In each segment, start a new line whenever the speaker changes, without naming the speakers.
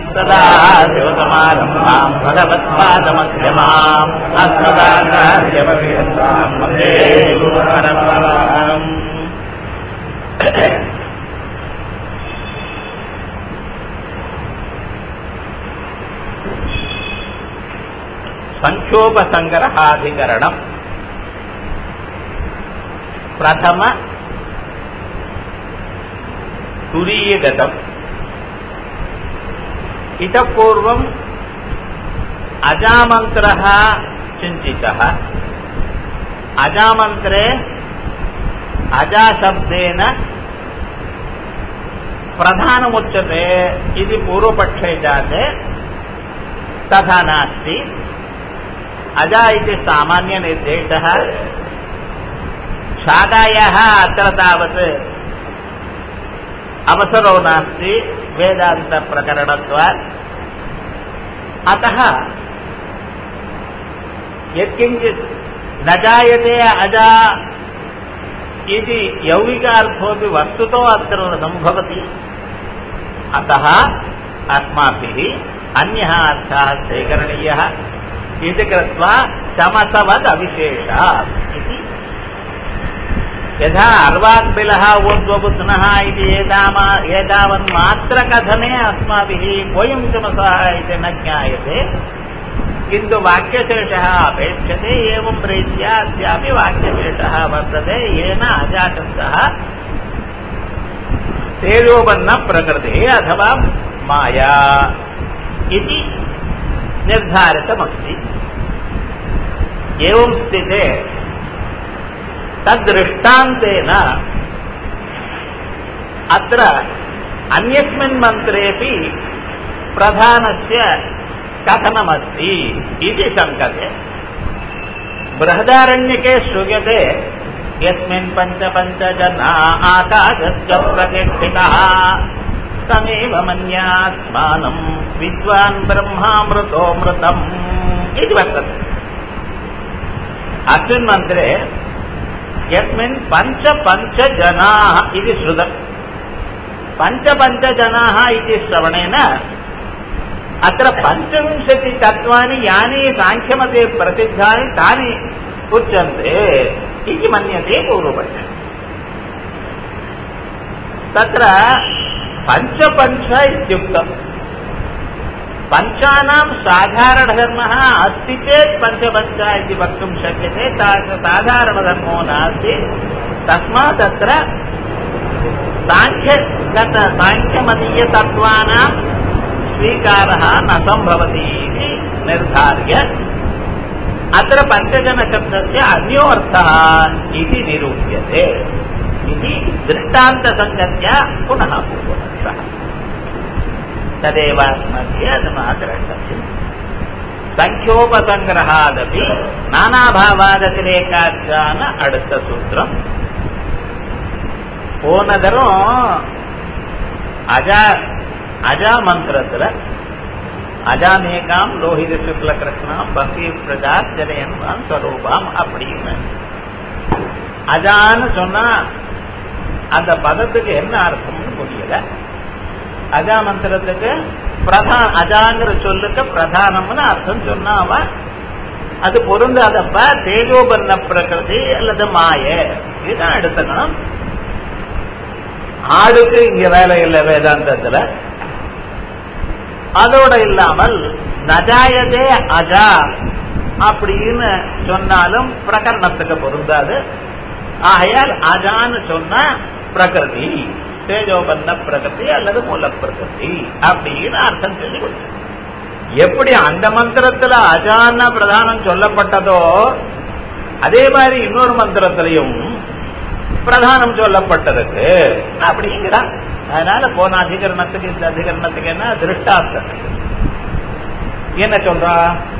சதா சிவசமாரம்பாம் பகவத்பாதமத்தியமாம் அஸ்மதாச்சாரியபரியந்தாம் வந்தே குரு பரம்பராம் సంక్షోభసంగ్రహాధికరణం ప్రథమ తురీయగతం ఇత పూర్వం అజామంత్ర చింతిత అజామంత్రే అజాశబ్దేన ప్రధానముచ్యతే ఇది పూర్వపక్షే జాతే తథా నాస్తి अजा इति सामान्यनिर्देशः शाखायाः अत्र तावत् अवसरो नास्ति वेदान्तप्रकरणत्वात् अतः यत्किञ्चित् न जायते अजा इति यौगिकार्थोऽपि वस्तुतो अत्र न सम्भवति अतः अस्माभिः अन्यः अर्थः स्वीकरणीयः इति कृत्वा शमसवदविशेषात् इति यथा अर्वाग्बिलः ऊर्ध्वबुध्नः इति एतामा एतावन्मात्रकथने अस्माभिः कोऽयं चमसः इति न ज्ञायते किन्तु वाक्यशेषः अपेक्षते एवं रीत्या अस्यापि वाक्यशेषः वर्तते येन अजाशब्दः तेजोबन्नप्रकृतिः अथवा माया इति निर्धारितमस्ति एवं स्थिते तद्दृष्टान्तेन अत्र अन्यस्मिन् मन्त्रेऽपि प्रधानस्य कथनमस्ति इति शङ्कते बृहदारण्यके श्रूयते यस्मिन् पञ्च पञ्च जना आकाशस्य प्रतिष्ठितः तमेव मन्यात्मानम् विद्वान् ब्रह्मामृतोऽमृतम् इति वर्तते अस्मिन् मन्त्रे यस्मिन् पञ्च पञ्च जनाः इति श्रुतम् पञ्च पञ्च जनाः इति श्रवणेन अत्र पञ्चविंशतितत्त्वानि यानि साङ्ख्यमते प्रसिद्धानि तानि उच्यन्ते इति मन्यते पूर्वपक्षः तत्र पञ्चपञ्च इत्युक्तम् पञ्चानां साधारणधर्मः अस्ति चेत् पञ्चपञ्च इति वक्तुं शक्यते साधारणधर्मो नास्ति तस्मात् तत्र साङ्ख्यगत साङ्ख्यमदीयतत्त्वानां स्वीकारः न सम्भवति इति निर्धार्य अत्र पञ्चजनशब्दस्य अन्योऽर्थः इति निरूप्यते इति दृष्टान्तसङ्गत्या पुनः पूर्वपक्षः तदेव अस्मभ्य अधुना द्रष्टव्यम् சங்கியோபசங்கிரகாதபி நானாபாவாதத்திலேக்காச்சான அடுத்த சூத்திரம் போன தரம் அஜா அஜா மந்திரத்துல அஜாமேகாம் லோஹித சுக்ல கிருஷ்ணாம் பசி பிரஜா ஜனயன்வான் ஸ்வரூபாம் அப்படின்னு அஜான்னு சொன்னா அந்த பதத்துக்கு என்ன அர்த்தம்னு புரியல அஜா மந்திரத்துக்கு பிரதான் அஜாங்கிற சொல்லுக்கு பிரதானம்னு அர்த்தம் சொன்னாவ அது பொருந்தாதப்ப தேஜோபன்ன பிரகிருதி அல்லது மாய இதுதான் எடுத்துக்கணும் ஆடுக்கு இங்க வேலை இல்லை வேதாந்தத்துல அதோட இல்லாமல் நஜாயதே அஜா அப்படின்னு சொன்னாலும் பிரகரணத்துக்கு பொருந்தாது ஆகையால் அஜான்னு சொன்ன பிரகிருதி தேஜோபந்த பிரகிருதி அல்லது மூல பிரகிருதி அப்படின்னு அர்த்தம் சொல்லி கொடுத்து எப்படி அந்த மந்திரத்துல அஜான பிரதானம் சொல்லப்பட்டதோ அதே மாதிரி இன்னொரு மந்திரத்திலையும் பிரதானம் சொல்லப்பட்டிருக்கு அப்படிங்கிறான் அதனால போன அதிகரணத்துக்கு இந்த அதிகரணத்துக்கு என்ன திருஷ்டார்த்தம் என்ன சொல்றா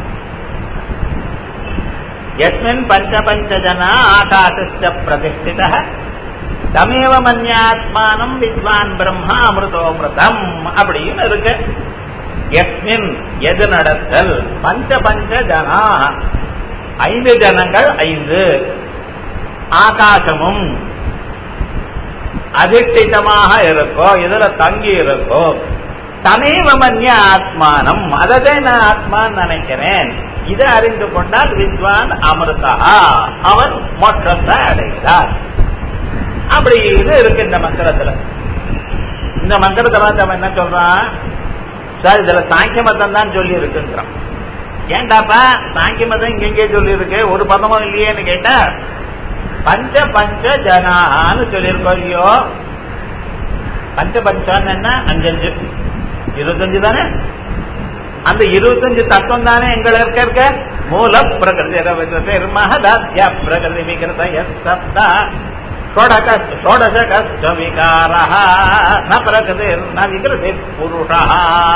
எஸ்மின் பஞ்ச பஞ்ச ஜனா ஆகாசஸ்ய பிரதிஷ்டித தமேவ மன்யாத்மானம் வித்வான் பிரம்மா அமிர்தோமிருதம் அப்படின்னு இருக்கு எஸ்மின் எது நடத்தல் பஞ்ச பஞ்ச ஜனா ஐந்து ஜனங்கள் ஐந்து ஆகாசமும் அதிஷ்டிதமாக இருக்கோ இதுல தங்கி இருக்கோ தமேவ மன்ய ஆத்மானம் அததே நான் ஆத்மான்னு நினைக்கிறேன் இதை அறிந்து கொண்டால் வித்வான் அமிர்தா அவன் மோட்சத்தை அடைகிறார் அப்படி இது இருக்கு இந்த மந்திரத்துல இந்த மந்திரத்தை பார்த்து அவன் என்ன சொல்றான் சார் இதுல சாங்கிய மதம் தான் சொல்லி இருக்குங்கிறான் ஏண்டாப்பா சாங்கிய மதம் இங்கெங்கே சொல்லி இருக்கு ஒரு பதமும் இல்லையேன்னு கேட்டா பஞ்ச பஞ்ச ஜனான்னு சொல்லியிருக்கோம் இல்லையோ பஞ்ச பஞ்சான்னு என்ன அஞ்சஞ்சு இருபத்தஞ்சு தானே அந்த இருபத்தஞ்சு தத்துவம் தானே எங்களை இருக்க இருக்க மூல பிரகிருதி மகதாத்ய பிரகிருதி விகிருத சப்தா षोडशकश्च विकारः न प्रकृतिर्न विकृतिः पुरुषः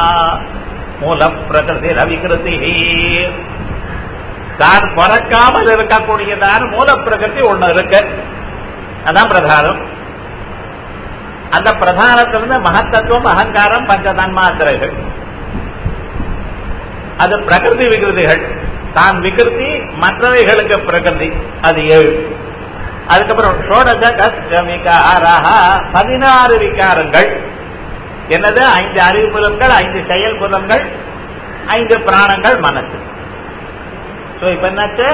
மூலப்பிரகிருதி தான் பிறக்காமல் இருக்கக்கூடியதான மூல பிரகிருதி ஒண்ணு இருக்கு அதான் பிரதானம் அந்த பிரதானத்திலிருந்து மகத்தத்துவம் அகங்காரம் பஞ்ச தன்மாத்திரைகள் அது பிரகிருதி விகிருதிகள் தான் விகிருதி மற்றவைகளுக்கு பிரகிருதி அது ஏழு அதுக்கப்புறம் ஷோடச கஷ்ட விகாரா பதினாறு விகாரங்கள் என்னது ஐந்து அறிவு புலன்கள் ஐந்து செயல் புலன்கள் ஐந்து பிராணங்கள் மனசு சோ இப்ப என்னாச்சு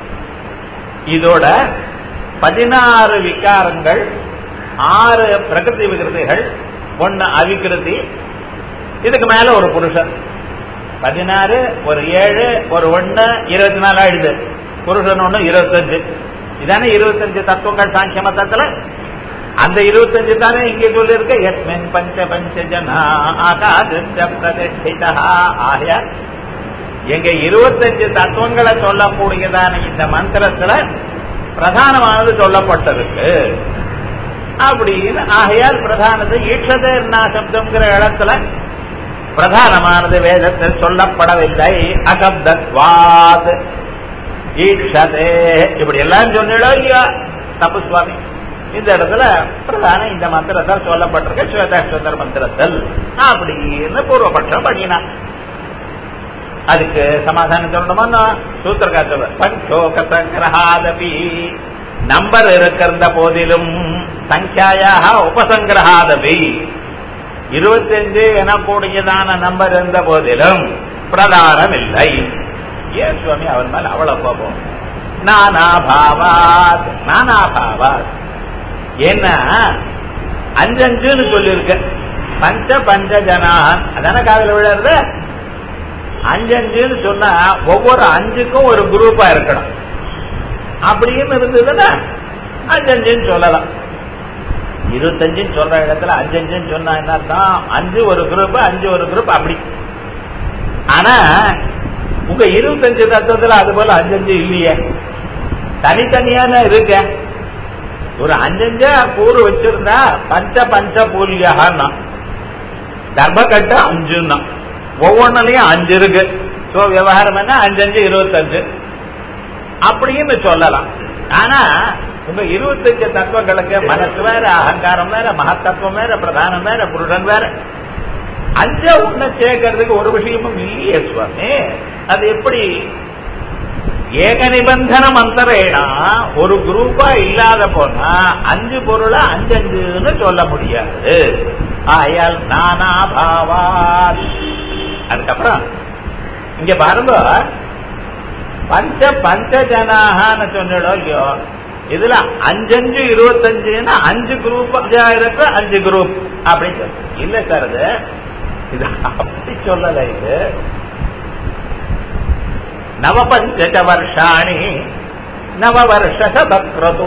இதோட பதினாறு விகாரங்கள் ஆறு பிரகிருதி விகிருதிகள் ஒன்னு அவிகிருதி இதுக்கு மேல ஒரு புருஷன் பதினாறு ஒரு ஏழு ஒரு ஒன்னு இருபத்தி நாலு ஆயிடுது புருஷன் ஒண்ணு இருபத்தஞ்சு இதானே இருபத்தஞ்சு தத்துவங்கள் சாங்கிய மதத்துல அந்த இருபத்தஞ்சு தானே இங்கே சொல்லிருக்க எஸ்மின் பஞ்ச பஞ்ச ஜனா ஆகாதித்ய பிரதிஷ்டிதா ஆகிய எங்க இருபத்தஞ்சு தத்துவங்களை சொல்லக்கூடியதான இந்த மந்திரத்துல பிரதானமானது சொல்லப்பட்டிருக்கு அப்படின்னு ஆகையால் பிரதானது ஈட்சதேர்னா சப்தம்ங்கிற இடத்துல பிரதானமானது வேதத்தில் சொல்லப்படவில்லை அகப்தத்வாத் ஈட்சதே இப்படி எல்லாம் சொன்னீடோ இல்லையா தப்பு சுவாமி இந்த இடத்துல பிரதான இந்த மந்திரத்தால் சொல்லப்பட்டிருக்க ஸ்வேதாஸ்வந்தர் மந்திரத்தில் அப்படின்னு பூர்வபட்சம் பண்ணினான் அதுக்கு சமாதானம் சொல்லணுமா சூத்திரக்கா சொல்ற பஞ்சோக சங்கிரஹாதபி நம்பர் இருக்கிற போதிலும் சங்கியாயாக உபசங்கிரஹாதபி இருபத்தஞ்சு எனக்கூடியதான நம்பர் இருந்த போதிலும் பிரதானம் இல்லை ஏன் சுவாமி அவன் மேல அவ்வளவு கோபம் நானாபாவாத் நானாபாவாத் ஏன்னா அஞ்சஞ்சுன்னு சொல்லியிருக்க பஞ்ச பஞ்ச ஜனான் அதான காதல விழுறது அஞ்சஞ்சுன்னு சொன்னா ஒவ்வொரு அஞ்சுக்கும் ஒரு குரூப்பா இருக்கணும் அப்படின்னு இருந்ததுன்னா அஞ்சஞ்சுன்னு சொல்லலாம் இருபத்தஞ்சுன்னு சொல்ற இடத்துல அஞ்சஞ்சுன்னு சொன்னா என்ன அர்த்தம் அஞ்சு ஒரு குரூப் அஞ்சு ஒரு குரூப் அப்படி ஆனா உங்க இருபத்தஞ்சு தத்துவத்துல அது போல அஞ்சஞ்சு இல்லையே தனித்தனியான இருக்க ஒரு அஞ்சஞ்ச கூறு வச்சிருந்தா பஞ்ச பஞ்ச பூலியாகனா தர்மக்கட்டு அஞ்சுன்னா ஒவ்வொன்னுலயும் அஞ்சு இருக்கு சோ விவகாரம் என்ன அஞ்சஞ்சு இருபத்தஞ்சு அப்படின்னு சொல்லலாம் ஆனா உங்க இருபத்தஞ்சு தத்துவங்களுக்கு மனசு வேற அகங்காரம் வேற மகத்தத்துவம் வேற பிரதானம் வேற புருடன் வேற அஞ்ச உன்ன சேர்க்கறதுக்கு ஒரு விஷயமும் இல்லையே சுவாமி அது எப்படி ஏக நிபந்தன மந்திரேனா ஒரு குரூப்பா இல்லாத போனா அஞ்சு பொருளை அஞ்சஞ்சுன்னு சொல்ல முடியாது ஆயால் நானா பாவாத் அதுக்கப்புறம் இங்க பாருங்க பஞ்ச பஞ்ச ஜனாகனு சொன்னிடும் இல்லையோ இதுல அஞ்சஞ்சு இருபத்தஞ்சுன்னா அஞ்சு குரூப் இருக்கு அஞ்சு குரூப் அப்படின்னு சொல்லு இல்ல சார் அது இது அப்படி சொல்லல இது நவபஞ்ச வருஷாணி நவ வருஷ பக்ரது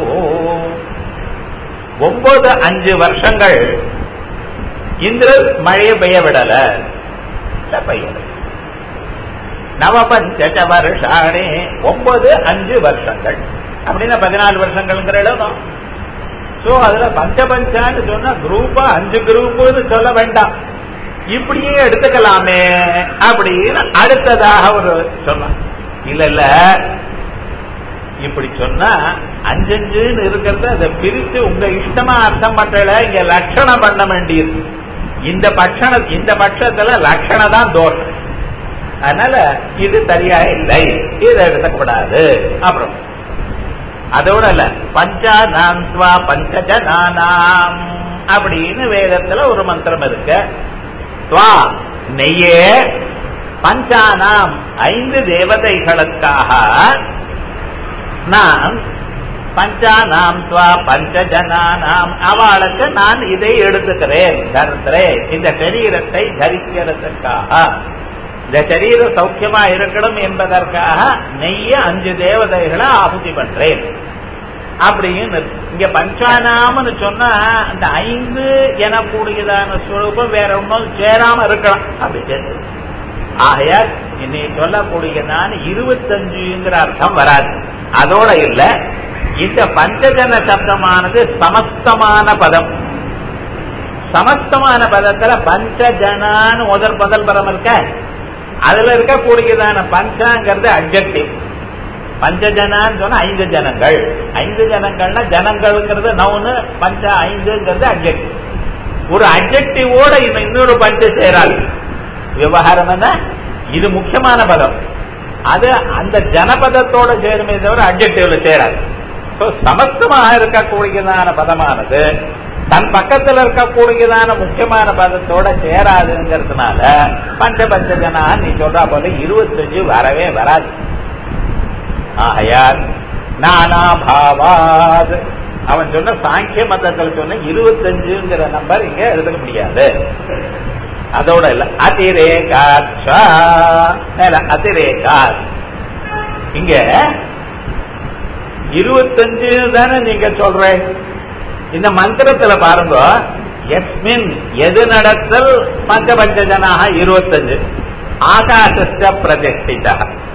ஒன்பது அஞ்சு வருஷங்கள் இந்திரன் மழையை பெய்ய விடல பெய்யல நவபஞ்ச வருஷாணி ஒன்பது அஞ்சு வருஷங்கள் அப்படின்னா பதினாலு வருஷங்கள்ங்கிற எழுதும் சோ அதுல பஞ்ச பஞ்சான்னு சொன்னா குரூப்பா அஞ்சு குரூப்னு சொல்ல வேண்டாம் இப்படியே எடுத்துக்கலாமே அப்படின்னு அடுத்ததாக ஒரு சொன்னான் இல்ல இல்ல இப்படி சொன்னா அஞ்சஞ்சுன்னு இருக்கிறத அதை பிரித்து உங்க இஷ்டமா அர்த்தம் பண்றல இங்க லட்சணம் பண்ண வேண்டியது இந்த பட்சண இந்த பட்சத்துல லட்சண தான் தோஷம் அதனால இது சரியா இல்லை இதை எடுக்கக்கூடாது அப்புறம் அதோட இல்ல பஞ்சானாந்த்வா பஞ்சஜனானாம் அப்படின்னு வேதத்துல ஒரு மந்திரம் இருக்கு துவா நெய்யே பஞ்சானாம் ஐந்து தேவதைகளுக்காக நான் பஞ்சானாம் துவா பஞ்சஜனானாம் அவளுக்கு நான் இதை எடுத்துக்கிறேன் தருகிறேன் இந்த சரீரத்தை தரிக்கிறதுக்காக இந்த சரீரம் சௌக்கியமா இருக்கணும் என்பதற்காக நெய்ய அஞ்சு தேவதைகளை ஆகுதி பண்றேன் அப்படின்னு இங்க பஞ்சானாமன்னு சொன்னா அந்த ஐந்து எனக்கூடியதான சுரூபம் வேற ஒன்றும் சேராம இருக்கலாம் அப்படி சேர்ந்து ஆகையால் இன்னை சொல்லக்கூடியதான இருபத்தஞ்சுங்கிற அர்த்தம் வராது அதோட இல்ல இந்த பஞ்சஜன சப்தமானது சமஸ்தமான பதம் சமஸ்தமான பதத்துல பஞ்சஜனான்னு முதல் முதல் பதம் இருக்க அதுல இருக்கக்கூடியதான பஞ்சாங்கிறது அப்ஜெக்டிவ் பஞ்சஜனான்னு சொன்னா ஐந்து ஜனங்கள் ஐந்து ஜனங்கள்னா ஜனங்கள்ங்கிறது நவுனு பஞ்ச ஐந்துங்கிறது அப்ஜெக்டிவ் ஒரு அப்ஜெக்டிவோட இன்னொரு பஞ்ச சேராது விவகாரம் என்ன இது முக்கியமான பதம் அது அந்த ஜனபதத்தோட சேருமே தவிர அப்ஜெக்டிவ்ல சேராது சமஸ்தமாக இருக்கக்கூடியதான பதமானது தன் பக்கத்தில் இருக்கக்கூடியதான முக்கியமான பதத்தோட சேராதுங்கிறதுனால பஞ்ச பஞ்ச ஜனா நீ சொல்றா போல இருபத்தஞ்சு வரவே வராது ஆகையால் நானா பாவாத் அவன் சொன்ன சாங்கிய மதத்தில் சொன்ன இருபத்தஞ்சுங்கிற நம்பர் இங்க எடுத்துக்க முடியாது அதோட இல்ல அதிரேகாட்சா மேல அதிரேகா இங்க இருபத்தஞ்சு தானே நீங்க சொல்ற இந்த மந்திரத்துல பாருங்க எஸ்மின் எது நடத்தல் பஞ்ச பஞ்ச ஜனாக இருபத்தஞ்சு ஆகாசஸ்ட பிரதிஷ்டிதா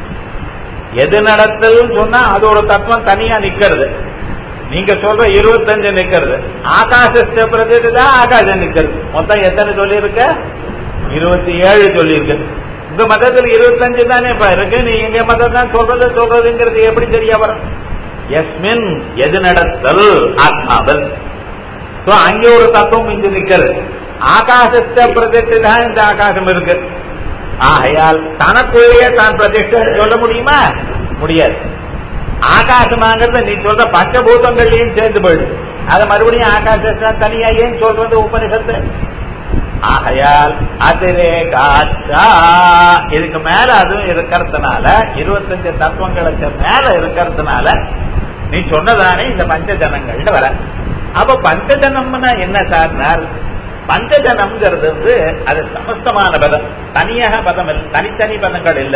எது நடத்தல் சொன்னா அது ஒரு தத்துவம் தனியா நிக்கிறது நீங்க சொல்ற இருபத்தஞ்சு நிக்கிறது ஆகாசஸ்ட பிரதிஷ்டிதா ஆகாசம் நிக்கிறது மொத்தம் எத்தனை சொல்லியிருக்க இருபத்தி ஏழு சொல்லியிருக்கு உங்க மதத்தில் இருபத்தஞ்சு தானே இப்ப இருக்கு நீ எங்க மதம் தான் சொல்றது சொல்றதுங்கிறது எப்படி சரியா வரும் எஸ்மின் எது நடத்தல் ஆத்மாவல் அங்கே ஒரு தத்துவம் இங்கு நிக்கிறது ஆகாசத்தை பிரதிஷ்டை தான் இந்த ஆகாசம் இருக்கு ஆகையால் தனக்குள்ளேயே தான் பிரதிஷ்டை சொல்ல முடியுமா முடியாது ஆகாசமாங்கிறத நீ சொல்ற பஞ்சபூதங்கள்லயும் சேர்ந்து போயிடுது அதை மறுபடியும் ஆகாசத்தை தனியா ஏன் சொல்றது உபனிஷத்து ஆகையால் அதிரேகாச்சா இதுக்கு மேல அதுவும் இருக்கிறதுனால இருபத்தஞ்சு தத்துவங்களுக்கு மேல இருக்கிறதுனால நீ சொன்னதானே இந்த பஞ்சஜனங்கள் வர அப்ப பஞ்சஜனம்னா என்ன சார்னார் பஞ்சஜனம்ங்கிறது வந்து அது சமஸ்தமான பதம் தனியாக பதம் இல்லை தனித்தனி பதங்கள் இல்லை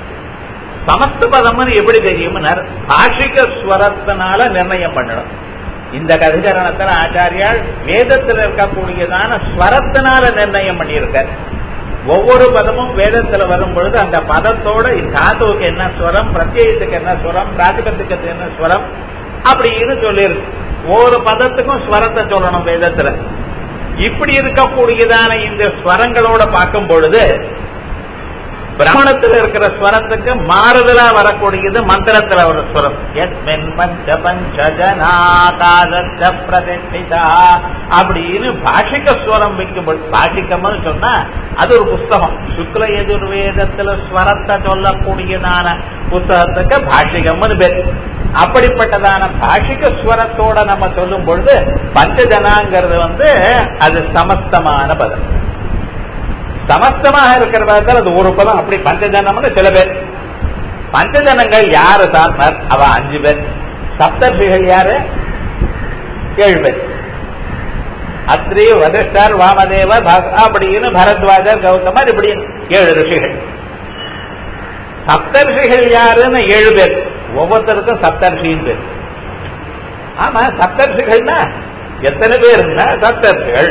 சமஸ்த பதம்னு எப்படி தெரியும்னார் பாஷிக ஸ்வரத்தினால நிர்ணயம் பண்ணணும் இந்த கதிகரணத்துல ஆச்சாரியால் வேதத்தில் இருக்கக்கூடியதான ஸ்வரத்தினால நிர்ணயம் பண்ணியிருக்கார் ஒவ்வொரு பதமும் வேதத்துல வரும் பொழுது அந்த பதத்தோட தாத்துவுக்கு என்ன ஸ்வரம் பிரத்யேகத்துக்கு என்ன ஸ்வரம் பிராதிபத்துக்கு என்ன ஸ்வரம் அப்படின்னு சொல்லியிருக்கு ஒவ்வொரு பதத்துக்கும் ஸ்வரத்தை சொல்லணும் வேதத்துல இப்படி இருக்கக்கூடியதான இந்த ஸ்வரங்களோட பார்க்கும் பொழுது பிராமணத்தில் இருக்கிற ஸ்வரத்துக்கு மாறுதலா வரக்கூடியது மந்திரத்துல ஒரு ஸ்வரம் எஸ்மின் பஞ்ச பஞ்ச ஜனாகாத பிரதிஷ்டிதா அப்படின்னு பாஷிக ஸ்வரம் வைக்கும்போது பாஷிகம்னு சொன்னா அது ஒரு புஸ்தகம் சுக்ல எதிர்வேதத்துல ஸ்வரத்தை சொல்லக்கூடியதான புத்தகத்துக்கு பாஷிகம்னு பேர் அப்படிப்பட்டதான பாஷிக ஸ்வரத்தோட நம்ம சொல்லும் பொழுது பஞ்சஜனாங்கிறது வந்து அது சமஸ்தமான பதம் சமஸ்தமாக இருக்கிற பதத்தில் அது ஒரு பதம் அப்படி பஞ்சஜனம்னு சில பேர் பஞ்சஜனங்கள் யாரு சார்ந்தார் அவ அஞ்சு பேர் சப்தர்ஷிகள் யாரு ஏழு பேர் அத்ரி வதிஷ்டர் வாமதேவ அப்படின்னு பரத்வாஜர் கௌதமர் இப்படி ஏழு ரிஷிகள் சப்தர்ஷிகள் யாருன்னு ஏழு பேர் ஒவ்வொருத்தருக்கும் சப்தர்ஷின்னு பேர் ஆமா சப்தர்ஷிகள்னா எத்தனை பேருன்னா சப்தர்ஷிகள்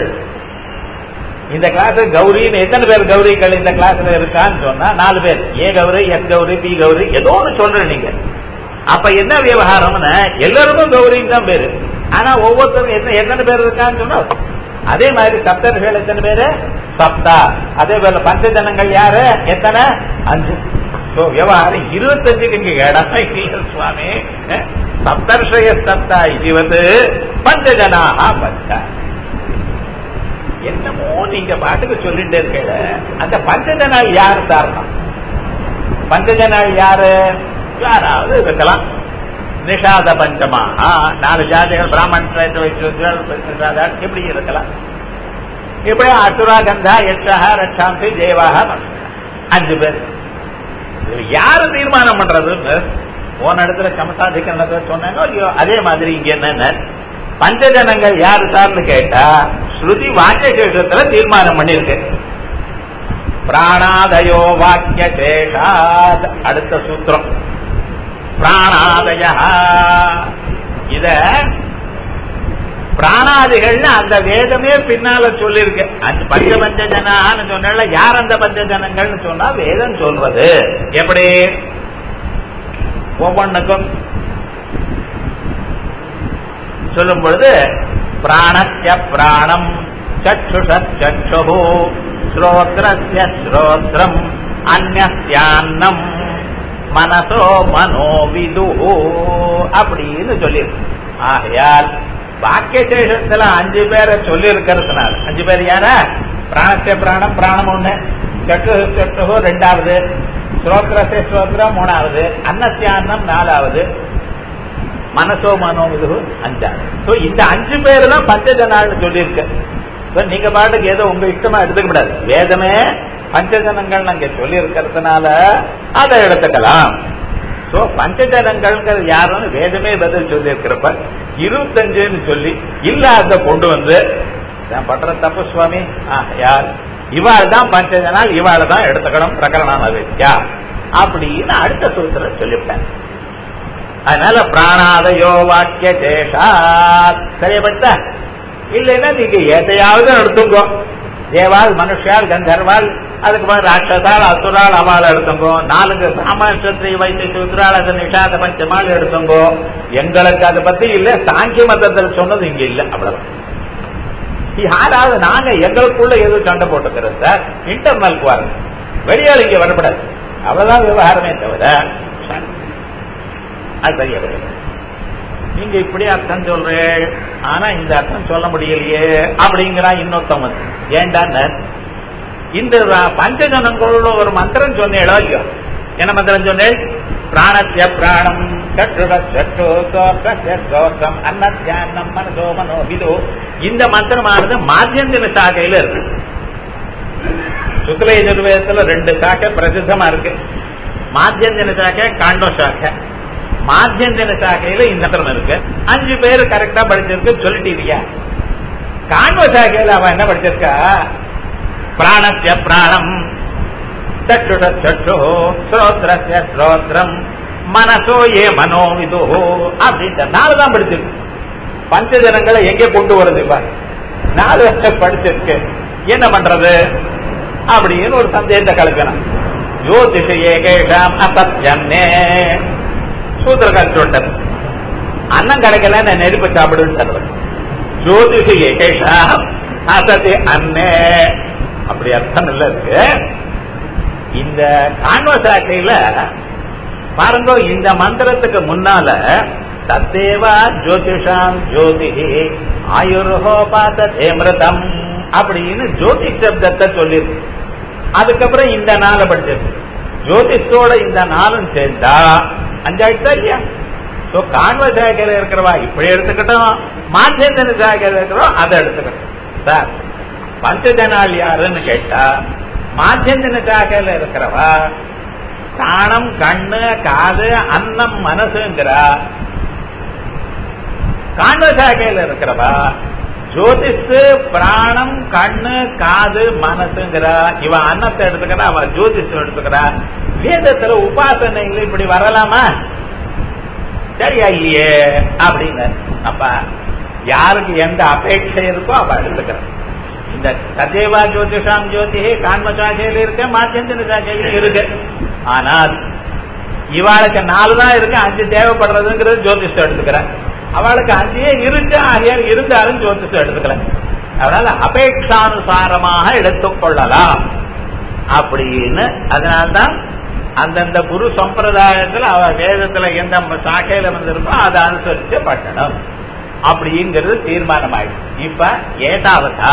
இந்த கிளாஸ் கௌரின்னு எத்தனை பேர் கௌரிகள் இந்த கிளாஸ்ல இருக்கான்னு சொன்னா நாலு பேர் A Gowri S Gowri B Gowri ஏதோ ஒன்று சொல்றேன் நீங்க அப்ப என்ன விவகாரம்னு எல்லாருக்கும் கௌரின்னு தான் பேரு ஆனா ஒவ்வொருத்தரும் என்ன எத்தனை பேர் இருக்கான்னு சொன்னா அதே மாதிரி சப்தர்கள் எத்தனை பேரு சப்தா அதே போல பஞ்சஜனங்கள் யாரு எத்தனை அஞ்சு விவகாரம் இருபத்தஞ்சுக்கு இங்க இடமே இல்லை சுவாமி சப்தர்ஷய சப்தா இது பஞ்சஜனாக பஞ்ச என்னமோ நீங்க பாட்டுக்கு சொல்லிட்டு இருக்கல அந்த பஞ்சஜனால் யார் காரணம் பஞ்சஜனால் யாரு யாராவது இருக்கலாம் நிஷாத பஞ்சமா நாலு ஜாதிகள் பிராமண வைத்தியர்கள் எப்படி இருக்கலாம் இப்படி அசுரா கந்தா யட்சா ரட்சாந்தி தேவாக அஞ்சு பேர் இது யாரு தீர்மானம் பண்றதுன்னு போன இடத்துல சமசாதிகரணத்தை சொன்னாங்க இல்லையோ அதே மாதிரி இங்க என்ன பஞ்சஜனங்கள் யாரு சார்னு கேட்டா ஸ்ருதி வாக்கியசேஷத்துல தீர்மானம் பண்ணிருக்கு பிராணாதயோ வாக்கிய சேஷாத் அடுத்த சூத்திரம் பிராணாதய இத பிராணாதிகள்னு அந்த வேதமே பின்னால சொல்லிருக்கு அஞ்சு பஞ்ச பஞ்ச ஜனான்னு சொன்னால யார் அந்த பஞ்ச ஜனங்கள்னு சொன்னா வேதம் சொல்றது எப்படி ஒவ்வொன்றுக்கும் சொல்லும் பொழுது பிராணஸ்ய பிராணம் சக்ஷுஷு ஸ்ரோத்ரஸ்ய ஸ்ரோத்ரம் அந்நியான்னம் மனசோ மனோவிது அப்படின்னு சொல்லியிருக்கு ஆகையால் வாக்கியசேஷத்துல அஞ்சு பேரை சொல்லி இருக்கிறதுனால அஞ்சு பேர் யாரா பிராணஸ்ய பிராணம் பிராணம் ஒண்ணு சட்டு சட்டு ரெண்டாவது ஸ்ரோத்ரஸ்ய ஸ்ரோத்ரம் மூணாவது அன்னஸ்யான்னம் நாலாவது மனசோ மனோவிது அஞ்சாவது So, இந்த அஞ்சு பேர் தான் பஞ்சஜனால்னு சொல்லியிருக்கு So, நீங்க பாட்டுக்கு ஏதோ உங்க இஷ்டமா எடுத்துக்க கூடாது வேதமே பஞ்சஜனங்கள் அங்க சொல்லி இருக்கிறதுனால அதை எடுத்துக்கலாம் சோ பஞ்சஜனங்கள் யாருன்னு வேதமே பதில் சொல்லி இருக்கிறப்ப இருபத்தஞ்சுன்னு சொல்லி இல்லாத கொண்டு வந்து நான் பண்ற தப்பு சுவாமி ஆ, யார் இவாள் தான் பஞ்சஜனால் இவாள் தான் எடுத்துக்கணும் பிரகரணம் அது யா அப்படின்னு அடுத்த சூத்திரம் சொல்லிவிட்டேன் அதனால பிராணாதயோ வாக்கிய சேஷாத் சரியப்பட்ட இல்லைன்னா நீங்க எதையாவது எடுத்துங்கோ தேவால் மனுஷால் கந்தர்வால் அதுக்கு மாதிரி ராட்சசால் அசுரால் அவள் எடுத்துங்கோ நாலுங்க சாமாசத்திரி வைத்து சுத்ரால் அது நிஷாத பஞ்சமால் எடுத்துங்கோ எங்களுக்கு அதை பத்தி இல்ல சாங்கிய மதத்தில் சொன்னது இங்க இல்ல அவ்வளவுதான் யாராவது நாங்க எங்களுக்குள்ள எதுவும் சண்டை போட்டுக்கிறோம் சார் இன்டர்னல் வாருங்க வெளியாள் இங்க வரப்படாது அவ்வளவுதான் விவகாரமே தவிர அது சரியா வரும். நீங்க இப்படி அர்த்தம் சொல்றேன் ஆனா இந்த அர்த்தம் சொல்ல முடியலையே அப்படிங்கிறா இன்னொருத்தம் வந்து ஏண்டான்னு இந்த பஞ்சஜனங்களோட ஒரு மந்திரம் சொன்னேடோ இல்லையோ என்ன மந்திரம் சொன்னேன் பிராணஸ்ய பிராணம் சற்றுட சற்று சோர்க்கஸ்ய சோர்க்கம் அன்னத்யான்னம் மனசோ மனோ விதோ இந்த மந்திரமானது மாத்தியந்திர சாகையில இருக்கு சுக்ல யஜுர்வேதத்துல ரெண்டு சாக்கை பிரசித்தமா இருக்கு மாத்தியந்திர சாக்கை காண்டோ சாக்கை மாத்தியந்திர சாக்கையில இந்த மந்திரம் இருக்கு அஞ்சு பேர் கரெக்டா படிச்சிருக்கு சொல்லிட்டீங்க காண்வ சாக்கையில அவன் என்ன படிச்சிருக்கா பிராணஸ்ய பிராணம் சற்றுட சற்று ஸ்ரோத்ரஸ்ய ஸ்ரோத்ரம் மனசோ ஏ மனோ விதோ அப்படின்ற நாலு தான் படிச்சிருக்கு பஞ்சஜனங்களை எங்க கொண்டு வருது இப்ப நாலு வருஷம் படிச்சிருக்கு என்ன பண்றது அப்படின்னு ஒரு சந்தேகத்தை கலக்கணும் ஜோதிஷ ஏகேஷாம் அசத்யன்னே சூத்திரக்கார் சொல்லிட்டார் அன்னம் கிடைக்கல நான் நெருப்பு சாப்பிடுன்னு சொல்றேன் ஜோதிஷ ஏகேஷாம் அசதி அன்னே அப்படி அர்த்தம் இல்ல இருக்கு இந்த கான்வசாட்டையில பாருங்க இந்த மந்திரத்துக்கு முன்னால தத்தேவா ஜோதிஷாம் ஜோதி ஆயுர்ஹோபாத தேமிரதம் அப்படின்னு ஜோதி சப்தத்தை சொல்லிருக்கு அதுக்கப்புறம் இந்த நாளை படிச்சிருக்கு ஜோதிஷோட இந்த நாளும் சேர்ந்தா அஞ்சாயிட்டா இல்லையா சோ காண்வ சாக்கையில இருக்கிறவா இப்படி எடுத்துக்கிட்டோம் மாத்தியந்தன சாக்கையில இருக்கிறோம் அதை எடுத்துக்கிட்டோம் சார் பஞ்சஜனால் யாருன்னு கேட்டா மாத்தியந்தின சாக்கையில இருக்கிறவா பிராணம் கண்ணு காது அன்னம் மனசுங்கிறா காண்வ சாக்கையில இருக்கிறவா ஜோதிஷு பிராணம் கண்ணு காது மனசுங்கிறா இவ அன்னத்தை எடுத்துக்கிறா அவ ஜோதிஷம் எடுத்துக்கிறா வேதத்துல உபாசனைகள் இப்படி வரலாமா சரியா இல்லையே அப்படின்னு அப்ப யாருக்கு எந்த அபேட்சை இருக்கோ அவ எடுத்துக்கிறான் இந்த சதேவா ஜோதிஷாம் ஜோதி காண்ம சாக்கையில இருக்கு மாத்தியந்திர சாக்கையில இருக்கு ஆனால் இவாளுக்கு நாலு தான் இருக்கு அஞ்சு தேவைப்படுறதுங்கிறது ஜோதிஷம் எடுத்துக்கிறேன் அவளுக்கு அஞ்சே இருக்கு ஆகியால் இருந்தாலும் ஜோதிஷம் எடுத்துக்கல அதனால அபேட்சானுசாரமாக எடுத்துக்கொள்ளலாம் அப்படின்னு அதனால்தான் அந்தந்த குரு சம்பிரதாயத்துல அவ வேதத்துல எந்த சாக்கையில வந்திருக்கோ அதை அனுசரிச்சு பண்ணணும் அப்படிங்கிறது தீர்மானம் ஆயிடுச்சு இப்ப ஏதாவதா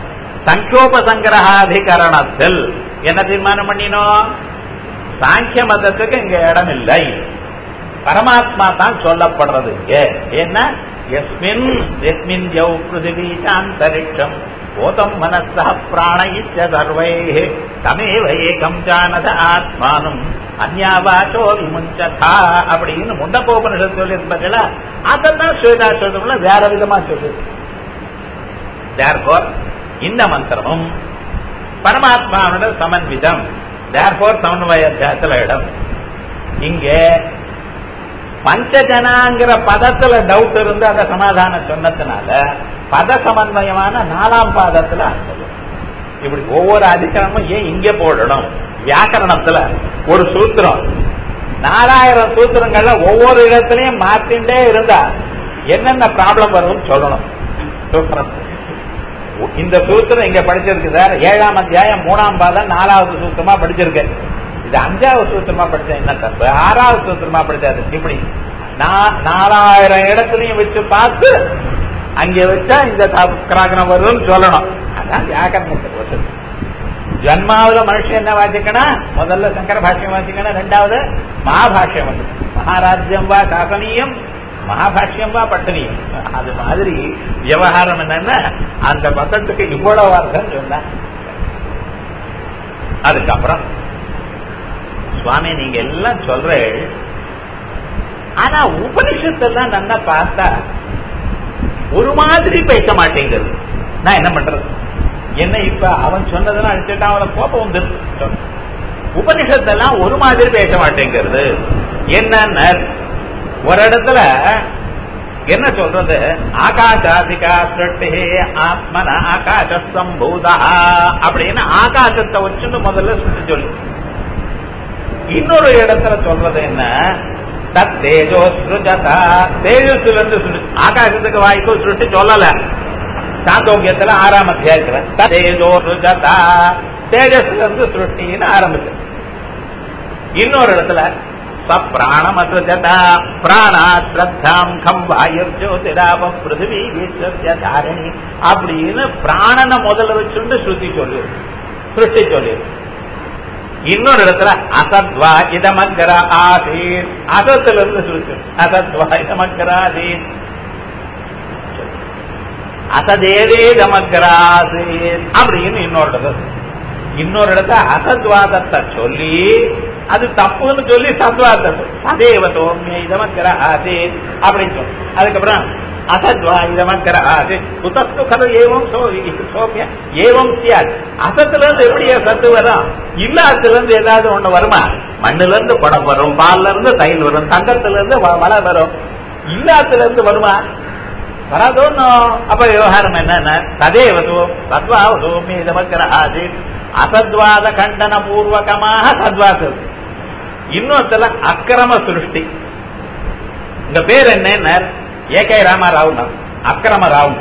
சங்கோபசங்கிரகாதிகரணத்தில் என்ன தீர்மானம் பண்ணினோம் சாங்கிய மதத்துக்கு இங்க இடம் இல்லை பரமாத்மா தான் சொல்லப்படுறது இங்க என்ன எஸ்மின் எஸ்மின் ஜவ் பிருத்திவி அந்தரிக்ஷம் ஓதம் மனசா பிராண இச்ச சர்வை தமேவ ஏகம் ஜானத ஆத்மானம் அந்யாவாச்சோ விமுஞ்சதா அப்படின்னு முண்டப்போபனிஷத்து சொல்லி இருப்பாங்களா அதான் ஸ்வேதாஸ்வதம்ல வேற விதமா சொல்லு தேர்ஃபோர் இந்த மந்திரமும் பரமாத்மாவோட சமன்விதம் தேர்ஃபோர் சமன்வய அத்தியாயத்துல இடம் இங்கே பஞ்சஜனாங்கிற பதத்துல டவுட் இருந்து அதை சமாதானம் சொன்னதுனால பத சமன்வயமான நாலாம் பாதத்துல அர்த்தம் இப்படி ஒவ்வொரு அதிகரமும் ஏன் இங்க போடணும் வியாக்கரணத்துல ஒரு சூத்திரம் நாலாயிரம் சூத்திரங்கள்ல ஒவ்வொரு இடத்துலயும் மாத்திண்டே இருந்தா என்னென்ன ப்ராப்ளம் வரும்னு சொல்லணும் சூத்திரம் இந்த சூத்திரம் இங்க படிச்சிருக்கு சார் ஏழாம் அத்தியாயம் மூணாம் பாதம் நாலாவது சூத்திரமா படிச்சிருக்கேன் இது அஞ்சாவது சூத்திரமா படிச்சா என்ன தப்பு ஆறாவது சூத்திரமா படிச்சாரு இப்படி நாலாயிரம் இடத்துலயும் வச்சு பார்த்து அங்க வச்சா இந்த கிராகணம் வரும்னு சொல்லணும் அதான் வியாக்கரணத்துக்கு வசதி ஜன்மாவில மனுஷன் என்ன வாசிக்கணும் முதல்ல சங்கர பாஷ்யம் வாசிக்கணும் ரெண்டாவது மகாபாஷ்யம் வந்து மகாராஜ்யம் வா சாசனியம் மகாபாஷ்யம் வா பட்டனியம் அது மாதிரி விவகாரம் என்னன்னா அந்த பதத்துக்கு இவ்வளவு அர்த்தம் சொன்ன அதுக்கப்புறம் சுவாமி நீங்க எல்லாம் சொல்ற ஆனா உபனிஷத்தெல்லாம் நல்லா பார்த்தா ஒரு மாதிரி பேச மாட்டேங்கிறது நான் என்ன பண்றது என்ன இப்ப அவன் சொன்னதெல்லாம் அடிச்சுட்டு அவனை கோபம் வந்துருச்சு உபனிஷத்தெல்லாம் ஒரு மாதிரி பேச மாட்டேங்கிறது என்ன ஒரு இடத்துல என்ன சொல்றது ஆகாஷாதிகா சிருஷ்டி ஆத்மன ஆகாஷ சம்பூதா அப்படின்னு ஆகாசத்தை வச்சுன்னு முதல்ல சுட்டி சொல்லு இன்னொரு இடத்துல சொல்றது என்ன தத் தேஜோ சுருஜதா தேஜஸ்ல இருந்து ஆகாசத்துக்கு வாய்க்கும் சுருட்டி சொல்லல சாந்தோக்கியத்துல ஆறாம் அத்தியாயத்துல தேஜோ சுருஜதா தேஜஸ்ல இருந்து சுருட்டின்னு ஆரம்பிச்சு இன்னொரு இடத்துல பிராணம் அசுஜதா பிராணா ஸ்ரத்தாம் கம் வாயுர் ஜோதிராபம் பிருத்திவி ஈஸ்வர்ய தாரணி அப்படின்னு பிராணனை முதல்ல வச்சுட்டு ஸ்ருதி சொல்லு சுருட்டி சொல்லு இன்னொரு இடத்துல அசத்வா இதமக்கர ஆசீர் அசத்துல இருந்து சுருக்கு அசத்வா இதமக்கர ஆசீர் அசதேவே இதமக்கர ஆசீர் அப்படின்னு இன்னொரு இடத்துல இன்னொரு இடத்துல அசத்வாதத்தை சொல்லி அது தப்புன்னு சொல்லி சத்வாதத்தை சதேவ சோமிய இதமக்கர ஆசீர் அப்படின்னு சொல்லி அதுக்கப்புறம் அசத்வா இதமக்கர ஆசீர் குதஸ்து கரு ஏவம் சோமிய ஏவம் சியாத் அசத்துல இருந்து எப்படி சத்து வரும் இல்லாத்துல இருந்து ஏதாவது ஒண்ணு வருமா மண்ணுல இருந்து குடம் வரும் பால்ல இருந்து தயிர் வரும் தங்கத்துல இருந்து மழை வரும் இல்லாத்துல இருந்து வருமா வராதோன்னும் அப்ப விவகாரம் என்னன்னா சதேவதோ சத்வாவதோ மீதமக்கிற ஆதி அசத்வாத கண்டன பூர்வகமாக சத்வாசு இன்னொருத்தல அக்கிரம சிருஷ்டி உங்க பேர் என்ன ஏகே ராமராவ் அக்கிரம ராவ்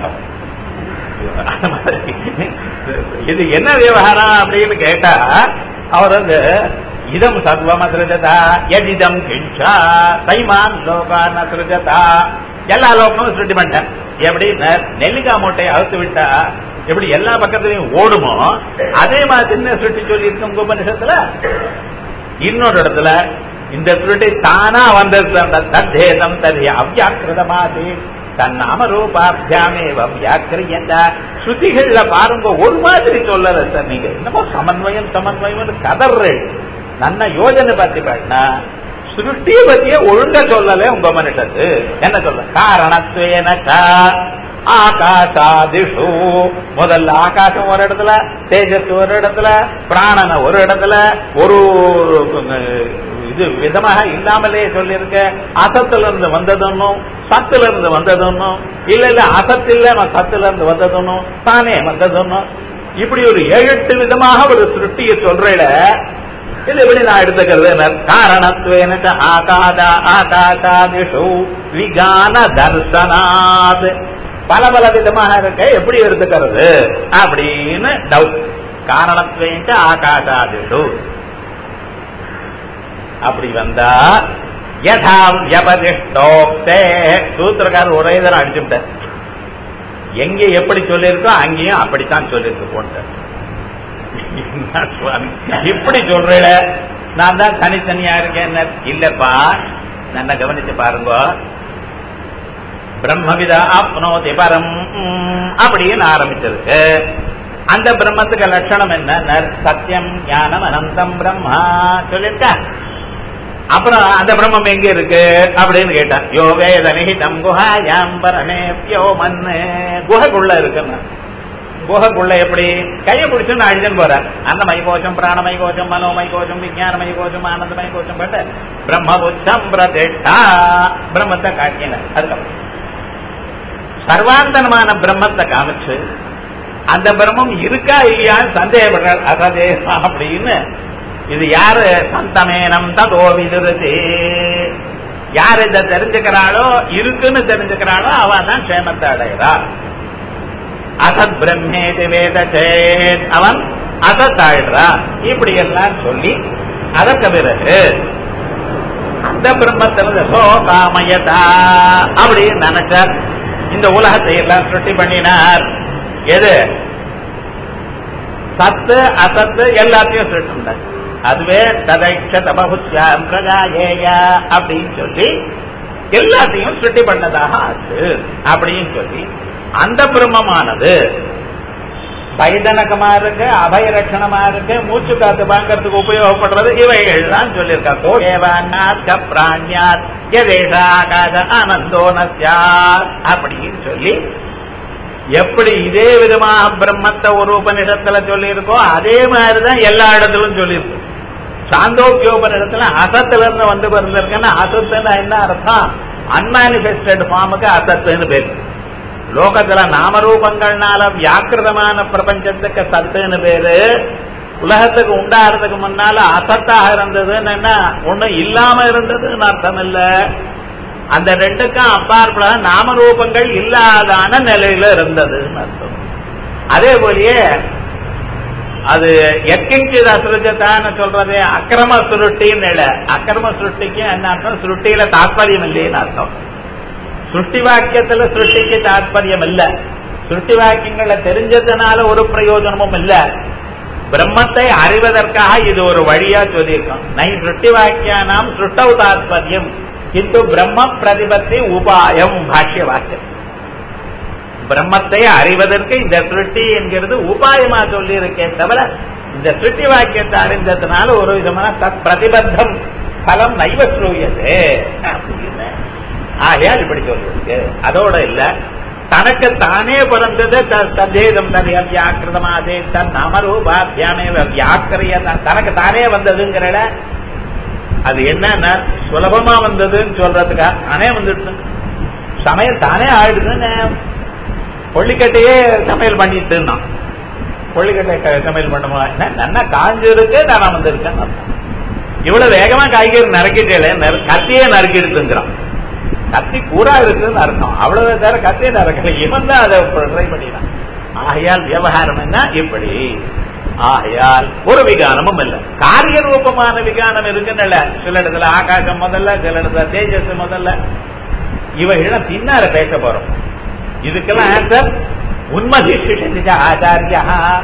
இது என்ன விவகாரம் அப்படின்னு கேட்டா அவர் வந்து இதம் சர்வம் அசிருஜதா எதிதம் கிஞ்சா தைமான் லோகான் அசிருஜதா எல்லா லோகமும் சிருஷ்டி பண்ணிட்டேன் எப்படி நெல்லிக்காய் மூட்டையை அவுத்து விட்டா எப்படி எல்லா பக்கத்துலயும் ஓடுமோ அதே மாதிரி சுருட்டி சொல்லி இருக்கும் உங்க உபநிஷத்துல இன்னொரு இடத்துல இந்த சுருட்டி தானா வந்திருந்த தத்தேதம் தரிய அவ்யாக்கிருதமாதி தன் நாமரூபாபியாமேவம் வியாக்கிரியந்த ஸ்ருதிகள்ல பாருங்க ஒரு மாதிரி சொல்லல சார் நீங்க என்னமோ சமன்வயம் சமன்வயம் கதர்றேன் நன்ன யோஜனை பார்த்து பாட்டினா சிருஷ்டியை பத்தியே ஒழுங்க சொல்லல உங்க மனுஷத்து என்ன சொல்ல காரணத்துவேனக்கா ஆகாசாதிஷு முதல்ல ஆகாசம் ஒரு இடத்துல தேஜஸ் ஒரு இடத்துல பிராணன ஒரு இடத்துல ஒரு இது விதமாக இல்லாமலே சொல்லியிருக்க அசத்துல இருந்து வந்ததுன்னும் சத்துல இருந்து வந்ததுன்னும் இல்ல இல்ல அசத்தில்ல சத்துல இருந்து வந்ததுன்னும் தானே வந்ததுன்னும் இப்படி ஒரு ஏழு எட்டு விதமாக ஒரு சிருஷ்டியை சொல்றேல இது எப்படி நான் எடுத்துக்கிறது காரணத்துவேன ஆகாத ஆகாசாதிஷு விகான தர்சனாத் பல பல விதமாக இருக்க எப்படி எடுத்துக்கிறது அப்படின்னு டவுட் காரணத்துவேன்ட்டு ஆகாசாதிஷு அப்படி வந்தா யதா வியபதிஷ்டோக்தே சூத்திரக்காரர் ஒரே தரம் அடிச்சுட்டார் எங்க எப்படி சொல்லியிருக்கோ அங்கேயும் அப்படித்தான் சொல்லியிருக்கு போட்ட சுவாமி இப்படி சொல்ற நான் தான் தனித்தனியா இருக்கேன் இல்லப்பா நல்லா கவனிச்சு பாருங்க பிரம்மவிதா ஆப்னோதி பரம் அப்படின்னு ஆரம்பிச்சிருக்கு அந்த பிரம்மத்துக்கு லட்சணம் என்ன சத்தியம் ஞானம் அனந்தம் பிரம்மா சொல்லியிருக்கா அப்புறம் அந்த பிரம்மம் எங்க இருக்கு அப்படின்னு கேட்டான் யோ வேத நிகிதம் குஹாயாம் பரணேப்யோ மண்ணு குஹைக்குள்ள இருக்குன்னு குஹைக்குள்ள எப்படி கையை பிடிச்சு நான் அழிஞ்சன் போறேன் அன்னமய கோஷம் பிராணமய கோஷம் மனோமய கோஷம் விஜயானமய கோஷம் ஆனந்தமய கோஷம் பட்டு பிரம்ம உச்சம் பிரதிஷ்டா பிரம்மத்தை காட்டின அதுக்கப்புறம் சர்வாந்தனமான பிரம்மத்தை காமிச்சு அந்த பிரம்மம் இருக்கா இல்லையான்னு சந்தேகப்படுறார் அசதே அப்படின்னு இது யாரு சந்தமேனம் ததோ விதுருதி யார் இதை தெரிஞ்சுக்கிறாளோ இருக்குன்னு தெரிஞ்சுக்கிறாளோ அவ தான் க்ஷேமத்தை அடைகிறா அசத் பிரம்மேதி வேத சேத் அவன் அசத் ஆயிடுறா இப்படி எல்லாம் சொல்லி அதற்கு பிறகு அந்த பிரம்மத்திலிருந்து சோ காமயதா அப்படின்னு நினைச்சார் இந்த உலகத்தை எல்லாம் சுட்டி பண்ணினார் எது சத்து அசத்து எல்லாத்தையும் சுட்டினார் அதுவே ததைக்ஷ தபகுத்யாம் பிரகாயேய அப்படின்னு சொல்லி எல்லாத்தையும் சுட்டி பண்ணதாக ஆச்சு அப்படின்னு சொல்லி அந்த பிரம்மமானது பைதனகமா இருக்கு அபயரட்சணமா இருக்கு மூச்சு காத்து வாங்கறதுக்கு உபயோகப்படுறது இவைகள் தான் சொல்லியிருக்கா கோஏவான்னாத் பிராணியாத் எதேஷா ஆகாத ஆனந்தோ நஸ்யாத் அப்படின்னு சொல்லி எப்படி இதே விதமாக பிரம்மத்தை ஒரு உபநிடத்துல சொல்லியிருக்கோ அதே மாதிரிதான் எல்லா இடத்திலும் சொல்லியிருக்கு சாந்தோக்கியோபனிடத்துல அசத்துல இருந்து வந்து பிறந்திருக்குன்னா அசத்துன்னு என்ன அர்த்தம் அன்மானிபெஸ்டட் ஃபார்முக்கு அசத்துன்னு பேரு லோகத்துல நாமரூபங்கள்னால வியாக்கிருதமான பிரபஞ்சத்துக்கு சத்துன்னு பேரு உலகத்துக்கு உண்டாகிறதுக்கு முன்னால அசத்தாக இருந்ததுன்னு என்ன ஒண்ணும் இல்லாம இருந்ததுன்னு அர்த்தம் இல்ல அந்த ரெண்டுக்கும் அப்பாற்பட நாமரூபங்கள் இல்லாதான நிலையில இருந்ததுன்னு அர்த்தம் அதே போலயே அது எக்கிஞ்சித் அசுரஜத்தான்னு சொல்றது அக்கிரம சுருட்டின்னு இல்ல அக்கிரம சுருட்டிக்கு என்ன அர்த்தம் சுருட்டியில தாற்பயம் இல்லைன்னு அர்த்தம் சுருட்டி வாக்கியத்துல சுருட்டிக்கு தாற்பயம் இல்ல சுருட்டி வாக்கியங்களை தெரிஞ்சதுனால ஒரு பிரயோஜனமும் இல்ல பிரம்மத்தை அறிவதற்காக இது ஒரு வழியா சொல்லியிருக்கோம் நை சுருட்டி வாக்கியானாம் சுருட்டவு தாற்பயம் கிந்து பிரம்ம பிரதிபத்தி உபாயம் பாஷ்ய வாக்கியம் பிரம்மத்தை அறிவதற்கு இந்த சிருஷ்டி என்கிறது உபாயமா சொல்லி இருக்கேன் தவிர இந்த சிருஷ்டி வாக்கியத்தை அறிந்ததுனால ஒரு விதமான தத் பிரதிபத்தம் பலம் நைவ ஸ்ரூயது அப்படின்னு ஆகையால் இப்படி சொல்லிருக்கு அதோட இல்ல தனக்கு தானே பிறந்தது தத்தேதம் தது வியாக்கிருதமாதே தன் அமரூபாத்தியாமே வியாக்கிரிய தனக்கு தானே வந்ததுங்கிற அது என்னன்னா சுலபமா வந்ததுன்னு சொல்றதுக்கா தானே வந்துடுது சமையல் தானே ஆயிடுதுன்னு கொள்ளிக்கட்டையே சமையல் பண்ணிட்டு இருந்தான் கொள்ளிக்கட்டை சமையல் பண்ணுமா நல்லா காஞ்சிருக்கு நான் வந்திருக்கேன் இவ்வளவு வேகமா காய்கறி நறுக்கிட்டே கத்தியே நறுக்கிடுத்துங்கிறான் கத்தி கூடா இருக்குன்னு அர்த்தம் அவ்வளவு தவிர கத்தியே நறுக்கல இவன் தான் அதை ட்ரை பண்ணினான் ஆகையால் விவகாரம் என்ன இப்படி ஆகையால் ஒரு விகானமும் இல்ல காரிய ரூபமான விகானம் இருக்குன்னு சில இடத்துல ஆகாசம் முதல்ல சில இடத்துல தேஜஸ் முதல்ல இவைகளை பின்னால பேச போறோம் இதுக்கெல்லாம் ஆன்சர் உண்மதிஷ்ட ஆச்சாரியா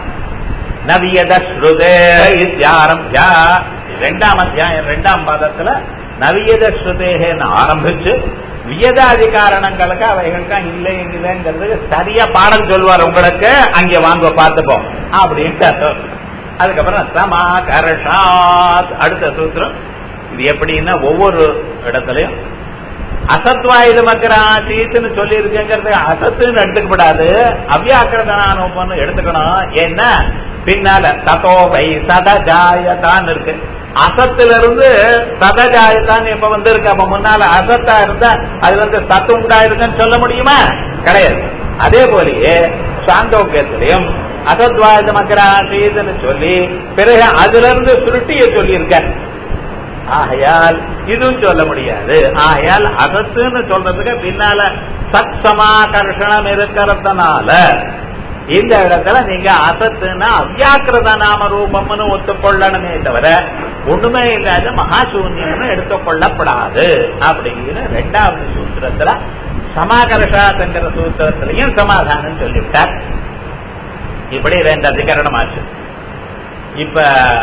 நவியத ஸ்ருதே இத்தியாரம்பியா ரெண்டாம் அத்தியாயம் ரெண்டாம் பாதத்துல நவியத ஸ்ருதேன்னு ஆரம்பிச்சு வியதாதி காரணங்களுக்கு அவைகளுக்கு இல்லை இல்லைங்கிறது சரியா பாடம் சொல்வார் உங்களுக்கு அங்க வாங்க பார்த்துப்போம் அப்படின்ட்டு அதுக்கப்புறம் சமாகர்ஷாத் அடுத்த சூத்திரம் இது எப்படின்னா ஒவ்வொரு இடத்துலயும் அசத்வாயுத மக்கராசீத்துன்னு சொல்லி இருக்குங்கிறது அசத்துன்னு எடுத்துக்கப்படாது அவ்யாக்கிரதனானு எடுத்துக்கணும் ஏன்னா பின்னால ததோவை சதஜாயதான் இருக்கு அசத்திலிருந்து சதஜாயத்தான் இப்ப வந்து இருக்கு அப்ப முன்னால அசத்தா இருந்தா அது வந்து சத்து உண்டாயிருக்குன்னு சொல்ல முடியுமா கிடையாது அதே போலயே சாந்தோக்கியத்திலையும் அசத்வாயுத மக்கராசீதுன்னு சொல்லி பிறகு அதுல இருந்து சுருட்டிய சொல்லி இருக்க ஆகையால் இதுவும் சொல்ல முடியாது ஆகையால் அசத்துன்னு சொல்றதுக்கு பின்னால சத் சமாகர்ஷணம் இருக்கிறதுனால இந்த இடத்துல நீங்க அசத்துன்னா அவ்யாக்கிரத நாம ரூபம்னு ஒத்துக்கொள்ளணுமே தவிர ஒண்ணுமே இல்லாத மகாசூன்யம்னு எடுத்துக்கொள்ளப்படாது அப்படிங்கிற ரெண்டாவது சூத்திரத்துல சமாகர்ஷாத்துங்கிற சூத்திரத்திலையும் சமாதானம் சொல்லிவிட்டார் இப்படி ரெண்டு அதிகரணம் ஆச்சு இப்ப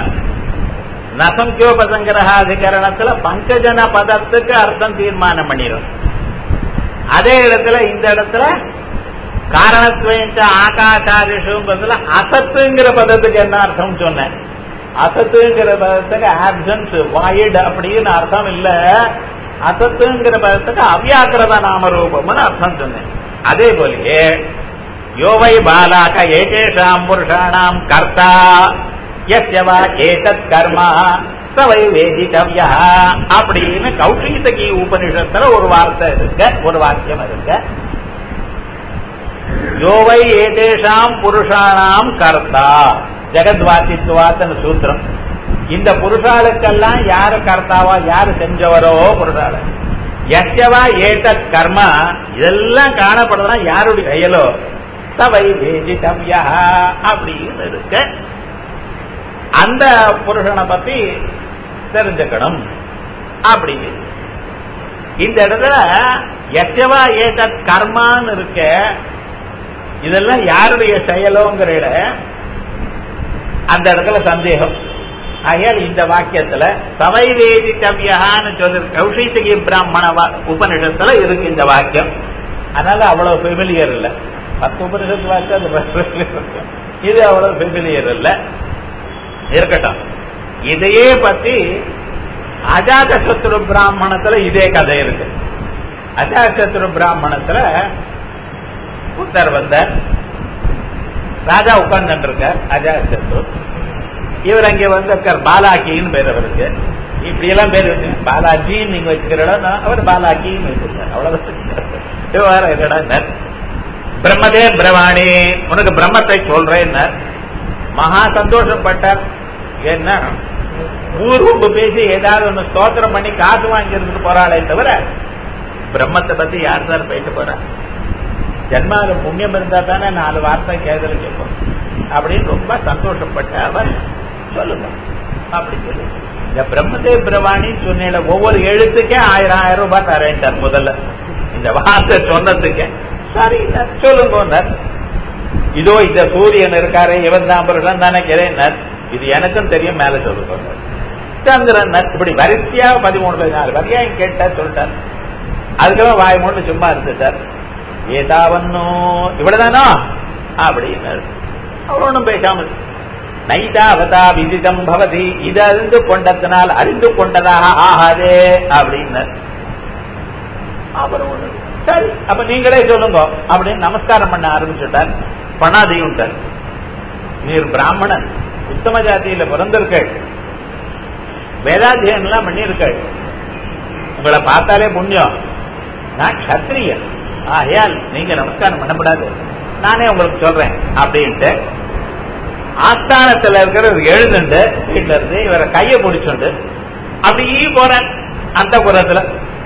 நசங்கியோபசங்கிரகாதிகரணத்துல பங்கஜன பதத்துக்கு அர்த்தம் தீர்மானம் பண்ணிடும் அதே இடத்துல இந்த இடத்துல காரணத்துவம் ஆகாஷாதிஷுங்கிறதுல அசத்துங்கிற பதத்துக்கு என்ன அர்த்தம் சொன்னேன் அசத்துங்கிற பதத்துக்கு ஆப்சன்ஸ் வாயிட் அப்படின்னு அர்த்தம் இல்ல அசத்துங்கிற பதத்துக்கு அவ்யாக்கிரத நாமரூபம்னு அர்த்தம் சொன்னேன் அதே போலயே யோவை பாலாக ஏகேஷாம் புருஷாணாம் கர்த்தா யஸ்யவா ஏதத் கர்மா சவை வேதித்தவ்யா அப்படின்னு கௌஷீதகி உபனிஷத்துல ஒரு வார்த்தை இருக்க ஒரு வாக்கியம் இருக்க யோவை ஏதேஷாம் புருஷானாம் கர்த்தா ஜெகத்வாசித்துவாத்தன சூத்திரம் இந்த புருஷாளுக்கெல்லாம் யாரு கர்த்தாவா யாரு செஞ்சவரோ புருஷால எச்சவா ஏதத் கர்மா இதெல்லாம் காணப்படுறதா யாருடைய செயலோ சவை வேதித்தவ்யா அப்படின்னு இருக்க அந்த புருஷனை பத்தி தெரிஞ்சுக்கணும் அப்படி இந்த இடத்துல எச்சவா ஏதத் கர்மான்னு இருக்க இதெல்லாம் யாருடைய செயலோங்கிற இட அந்த இடத்துல சந்தேகம் ஆகையால் இந்த வாக்கியத்துல சவை வேதித்தவ்யான்னு சொல்லி கௌஷித்தகி பிராமண உபனிஷத்துல இருக்கு இந்த வாக்கியம் அதனால அவ்வளவு ஃபெமிலியர் இல்ல பத்து உபனிஷத்து வாக்கியம் இது அவ்வளவு ஃபெமிலியர் இல்ல இருக்கட்டும் இதையே பத்தி அஜாத சத்ரு பிராமணத்துல இதே கதை இருக்கு அஜாத சத்ரு பிராமணத்துல புத்தர் வந்தார் ராஜா உட்கார்ந்து இருக்கார் அஜாத சத்ரு இவர் அங்கே வந்திருக்கார் பாலாக்கின்னு பேர் அவருக்கு இப்படி எல்லாம் பேர் வச்சு பாலாஜின்னு நீங்க வச்சுக்கிற இடம் அவர் பாலாக்கின்னு வச்சிருக்காரு அவ்வளவுதான் என்னடா பிரம்மதே பிரவாணி உனக்கு பிரம்மத்தை சொல்றேன் மகா சந்தோஷப்பட்டார் என்ன ஊருக்கு பேசி ஏதாவது ஒண்ணு ஸ்தோத்திரம் பண்ணி காசு வாங்கி இருந்துட்டு போறாளே தவிர பிரம்மத்தை பத்தி யார் சார் போயிட்டு போறா ஜென்மால புண்ணியம் இருந்தா தானே நாலு வார்த்தை கேதல கேட்போம் அப்படின்னு ரொம்ப சந்தோஷப்பட்ட அவர் சொல்லுங்க அப்படி சொல்லி இந்த பிரம்மதே பிரவாணின்னு சொன்ன ஒவ்வொரு எழுத்துக்கே ஆயிரம் ஆயிரம் ரூபாய் தரேன்ட்டார் முதல்ல இந்த வார்த்தை சொன்னதுக்கு சரி சொல்லுங்க இதோ இந்த சூரியன் இருக்காரு இவன் தான் புருஷன் நினைக்கிறேன் இது எனக்கும் தெரியும் மேல சொல்லுங்க சந்திரன் இப்படி வரிசையா பதிமூணு பதினாலு வரியாயும் கேட்டா சொல்லிட்டார் அதுக்கெல்லாம் வாய் மூணு சும்மா இருந்துட்டார் ஏதாவன்னோ இவ்வளவுதானோ அப்படின்னு அவர் ஒன்றும் பேசாம நைதாவதா விதிதம் பவதி இது அறிந்து கொண்டதனால் அறிந்து கொண்டதாக ஆகாதே அப்படின்னு அப்புறம் ஒண்ணு சரி அப்ப நீங்களே சொல்லுங்க அப்படின்னு நமஸ்காரம் பண்ண ஆரம்பிச்சுட்டார் பணாதியுண்டார் நீர் பிராமணன் உத்தம ஜாதியில பிறந்திருக்கள் வேதாத்தியம் எல்லாம் பண்ணியிருக்கள் உங்களை பார்த்தாலே புண்ணியம் நான் கத்திரியன் ஆகையால் நீங்க நமஸ்காரம் பண்ணப்படாது நானே உங்களுக்கு சொல்றேன் அப்படின்ட்டு ஆஸ்தானத்துல இருக்கிற எழுதுண்டு வீட்டுல இருந்து இவரை கைய பிடிச்சுண்டு அப்படியே போறேன் அந்த புறத்துல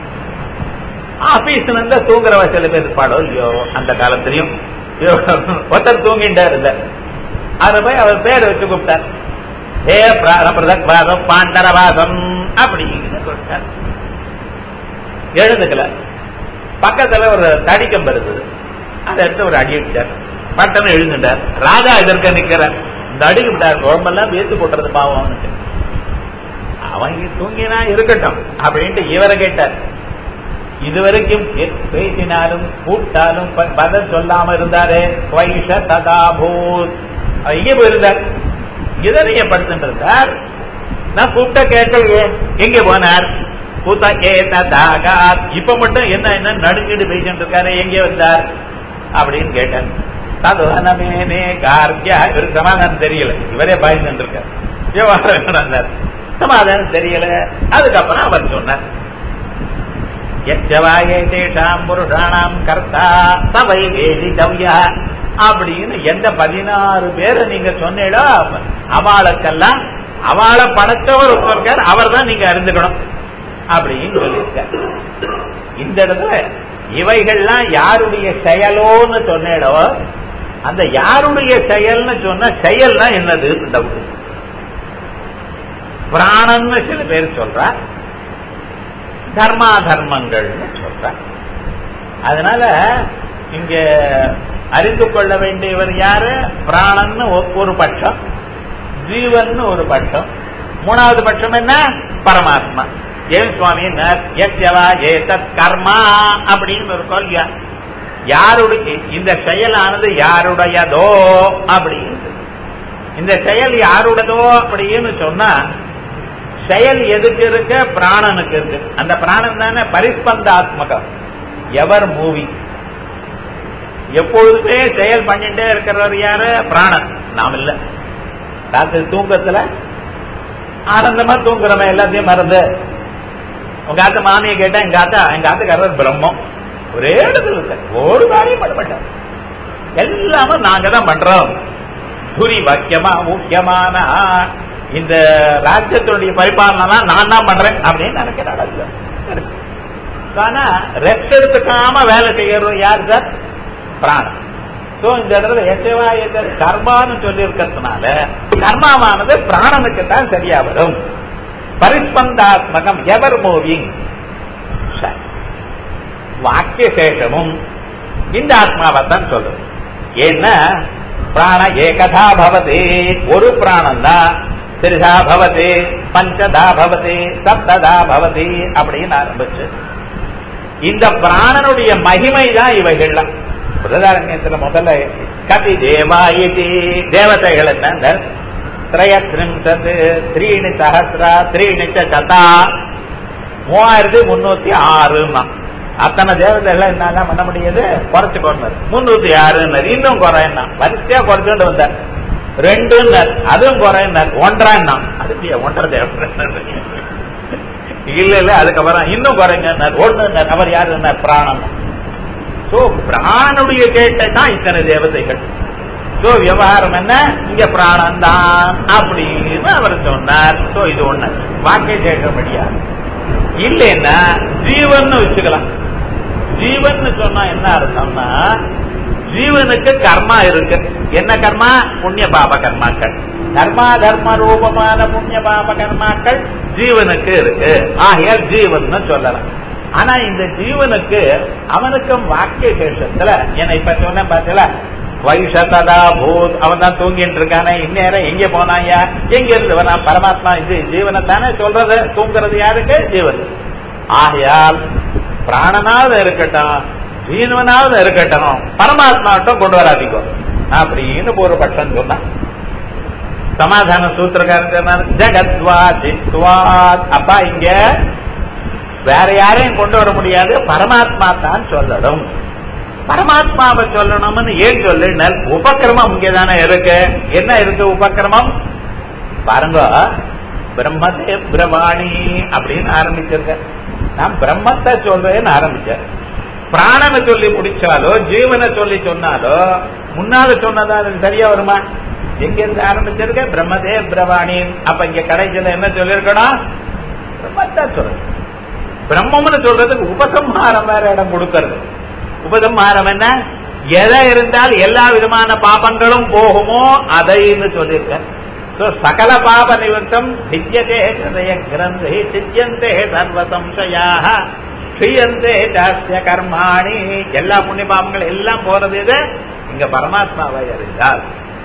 ஆபீஸ்ல இருந்து தூங்குறவ சில பேர் பாடம் இல்லையோ அந்த காலத்திலையும் ஒருத்தர் தூங்கிட்டார் இல்ல அது போய் அவர் பேர் வச்சு கூப்பிட்டார் ஹே பிரதக்வாதம் பாண்டரவாதம் அப்படின்னு சொல்லிட்டார் எழுந்துக்கல பக்கத்துல ஒரு தடிக்கம் இருந்தது அதை எடுத்து ஒரு அடி அடிச்சார் பட்டன் எழுந்துட்டார் ராஜா இதற்க நிக்கிறார் இந்த அடிக்கு விட்டார் குழம்பெல்லாம் வேத்து போட்டுறது பாவம் அவனுக்கு அவங்க தூங்கினா இருக்கட்டும் அப்படின்ட்டு இவரை கேட்டார் இதுவரைக்கும் பேசினாலும் கூப்பிட்டாலும் பதில் சொல்லாம இருந்தாரு வைஷ ததாபூத் இங்கே போயிருந்தார் இதனைய படுத்துட்டு இருந்தார் நான் கூப்பிட்ட கேட்கலையே எங்க போனார் கூத்தா கேட்டதாக இப்ப மட்டும் என்ன என்ன நடுங்கிட்டு பேசிட்டு இருக்காரு எங்கே வந்தார் அப்படின்னு கேட்டேன் ததுவனமேனே கார்கியா இவருக்கு சமாதானம் தெரியல இவரே பயந்துட்டு இருக்கார் விவகாரம் நடந்தார் சமாதானம் தெரியல அதுக்கப்புறம் அவர் சொன்னார் எச்சவாயேஷாம் புருஷானாம் கர்த்தா சவை வேதிதவ்யா அப்படின்னு எந்த பதினாறு பேரை நீங்க சொன்னீடோ அவளுக்கெல்லாம் அவளை படைச்சவர் இருக்கார் அவர் தான் நீங்க அறிந்துக்கணும் அப்படின்னு சொல்லியிருக்கார் இந்த இடத்துல இவைகள்லாம் யாருடைய செயலோன்னு சொன்னேடோ அந்த யாருடைய செயல்னு சொன்ன செயல்னா என்னது டவுட் பிராணன்னு சில பேர் சொல்றா தர்மா தர்மங்கள்னு சொல்ற அதனால இங்க அறிந்து கொள்ள வேண்டியவர் யாரு பிராணன்னு ஒரு பட்சம் ஜீவன் ஒரு பட்சம் மூணாவது பட்சம் என்ன பரமாத்மா ஏன் சுவாமி யக்யவா ஏதத் கர்மா அப்படின்னு ஒரு கொல்யா யாருடைய இந்த செயலானது யாருடையதோ அப்படின்னு இந்த செயல் யாருடையதோ அப்படின்னு சொன்னா செயல் எதுக்கு இருக்கு பிராணனுக்கு இருக்கு அந்த பிராணன் தானே பரிஸ்பந்தாத்மகம் எவர் மூவி எப்பொழுதுமே செயல் பண்ணிட்டே இருக்கிறவர் யாரு பிராணன் நாம் இல்ல ராத்திரி தூக்கத்துல ஆனந்தமா தூங்குறவன் எல்லாத்தையும் மறந்து உங்க ஆத்த மாமியை கேட்டா எங்க ஆத்தா எங்க ஆத்துக்காரர் பிரம்மம் ஒரே இடத்துல இருக்க ஒரு காரியம் பண்ண மாட்டார் எல்லாமே நாங்க தான் பண்றோம் துரி வாக்கியமா முக்கியமான இந்த ராஜ்யத்தினுடைய பரிபாலனை நான் தான் பண்றேன் அப்படின்னு நினைக்கிறாள் ஆனா ரெஸ்ட் எடுத்துக்காம வேலை செய்யறது யார் சார் பிராணம் சோ இந்த இடத்துல எசவா எதிர் கர்மான்னு சொல்லி இருக்கிறதுனால கர்மாவானது பிராணனுக்கு தான் சரியா வரும் பரிஸ்பந்தாத்மகம் எவர் மூவிங் வாக்கிய சேஷமும் இந்த ஆத்மாவை தான் சொல்றது ஏன்னா பிராண ஏகதா பவதி ஒரு பிராணம் தான் திரிதா பவதி பஞ்சதா பவதி சப்ததா பவதி அப்படின்னு ஆரம்பிச்சு இந்த பிராணனுடைய மகிமை தான் இவைகள்லாம் பிரதாரண்யத்துல முதல்ல கதி தேவாயிதி தேவதைகள் என்ன திரயத்ரிம்சத் த்ரீணி சஹசிரா த்ரீணி சதா மூவாயிரத்தி முன்னூத்தி ஆறுமா அத்தனை தேவதைகள் என்ன பண்ண முடியுது குறைச்சு கொண்டு முன்னூத்தி ஆறுன்னு இன்னும் குறையினா வரிசையா குறைச்சுட்டு வந்தார் ரெண்டுன்னார் அதுவும் குறையினார் ஒன்றான்னா அதுக்கு ஒன்றரை தேவதை இல்ல இல்ல அதுக்கப்புறம் இன்னும் குறைங்க ஒண்ணு அவர் யாரு பிராணம் சோ பிராணுடைய கேட்டை தான் இத்தனை தேவதைகள் சோ விவகாரம் என்ன இங்க பிராணம் தான் அப்படின்னு அவர் சொன்னார் சோ இது ஒண்ணு வாக்கிய கேட்கபடியா இல்லைன்னா ஜீவன் வச்சுக்கலாம் ஜீவன் சொன்னா என்ன அர்த்தம்னா ஜீவனுக்கு கர்மா இருக்கு என்ன கர்மா புண்ணிய பாப கர்மாக்கள் கர்மா தர்ம ரூபமான புண்ணிய பாப கர்மாக்கள் ஜீவனுக்கு இருக்கு ஆகையால் ஜீவன் சொல்லலாம் ஆனா இந்த ஜீவனுக்கு அவனுக்கும் வாக்கிய சேஷத்துல என்ன இப்ப சொன்ன பார்த்தல வைஷதா பூத் அவன் தான் தூங்கிட்டு இருக்கானே இந்நேரம் எங்க போனாயா எங்க இருந்து வனா பரமாத்மா இது ஜீவனை தானே சொல்றது தூங்குறது யாருக்கு ஜீவன் ஆகையால் பிராணனாவது இருக்கட்டும் ஜீவனாவது இருக்கட்டும் பரமாத்மாட்டம் கொண்டு வராதிக்கோ அப்படின்னு ஒரு பட்சம் சொன்னான் சமாதான சூத்திரக்காரன் சொன்னார் ஜகத்வா ஜித்வாத் அப்பா இங்க வேற யாரையும் கொண்டு வர முடியாது பரமாத்மா தான் சொல்லணும் பரமாத்மாவை சொல்லணும்னு ஏன் சொல்லு உபக்கிரமம் இங்கதானே இருக்கு என்ன இருக்கு உபக்கிரமம் பாருங்க பிரம்மதே பிரவாணி அப்படின்னு ஆரம்பிச்சிருக்க நான் பிரம்மத்தை சொல்றேன்னு ஆரம்பிச்சேன் பிராணனை சொல்லி முடிச்சாலோ ஜீவனை சொல்லி சொன்னாலோ முன்னால சொன்னதா அது சரியா வருமா எங்க இருந்து ஆரம்பிச்சிருக்க பிரம்மதே பிரவாணி அப்ப இங்க கடைசியில என்ன சொல்லிருக்கணும் பிரம்மத்தை சொல்றது பிரம்மம்னு சொல்றதுக்கு உபசம்ஹாரம் வேற இடம் கொடுக்கறது உபசம்ஹாரம் என்ன எதை இருந்தால் எல்லா விதமான பாபங்களும் போகுமோ அதைன்னு சொல்லியிருக்க சகல பாப நிவர்த்தம் திஜ்யதே ஹிருதய கிரந்தி சித்தியந்தே சர்வ சம்சயாக ஸ்ரீயந்தே ஜாஸ்திய கர்மாணி எல்லா புண்ணிய பாபங்கள் எல்லாம் போறது இது இங்க பரமாத்மாவை அறிந்தால்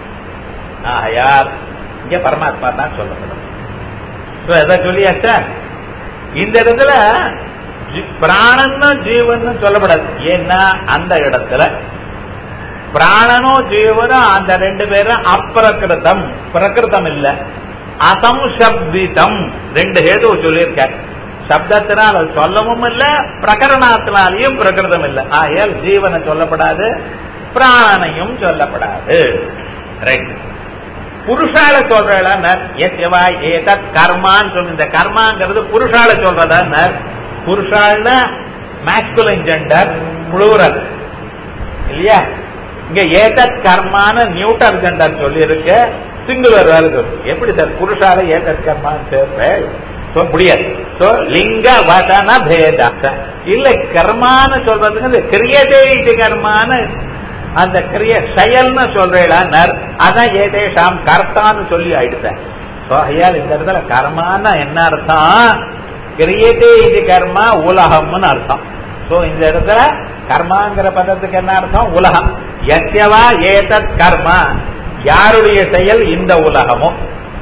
யார் இங்க பரமாத்மா தான் சொல்லப்படும் எதை சொல்லியாச்சா இந்த இடத்துல பிராணன்னு ஜீவன் சொல்லப்படாது ஏன்னா அந்த இடத்துல பிராணனும் ஜீவனும் அந்த ரெண்டு பேரும் அப்பிரகிருதம் பிரகிருதம் இல்ல அசம்சப்திதம் ரெண்டு ஹேது சொல்லியிருக்காரு சப்தத்தினால் அது சொல்லவும் இல்ல பிரகரணத்தினாலையும் பிரகிருதம் இல்ல ஆகையால் ஜீவனை சொல்லப்படாது பிராணனையும் சொல்லப்படாது ரைட் புருஷால சொல்றா எஸ்யவா ஏதத் கர்மான்னு சொல்லு இந்த கர்மாங்கிறது புருஷால சொல்றதா புருஷால்னா மேஸ்குலின் ஜெண்டர் புளூரல் இல்லையா இங்க ஏதத் கர்மான நியூட்டர் ஜெண்டர் சொல்லி இருக்கு சிங்குலர் வேலை சொல்லு எப்படி சார் புருஷால ஏதத் கர்மான்னு சேர்ப்பேன் முடியாது சோ லிங்க வசன பேத இல்ல கர்மான்னு சொல்றதுக்கு கிரியதே இது கர்மான்னு அந்த கிரிய செயல்னு சொல்றேன் அதான் ஏதேஷாம் கர்த்தான்னு சொல்லி ஆயிடுத்தேன் ஐயால் இந்த இடத்துல கர்மான்னு என்ன அர்த்தம் கிரியதே இது கர்மா உலகம்னு அர்த்தம் சோ இந்த இடத்துல கர்மாங்கிற பதத்துக்கு என்ன அர்த்தம் உலகம் எத்தியவா ஏதத் கர்மா யாருடைய செயல் இந்த உலகமும்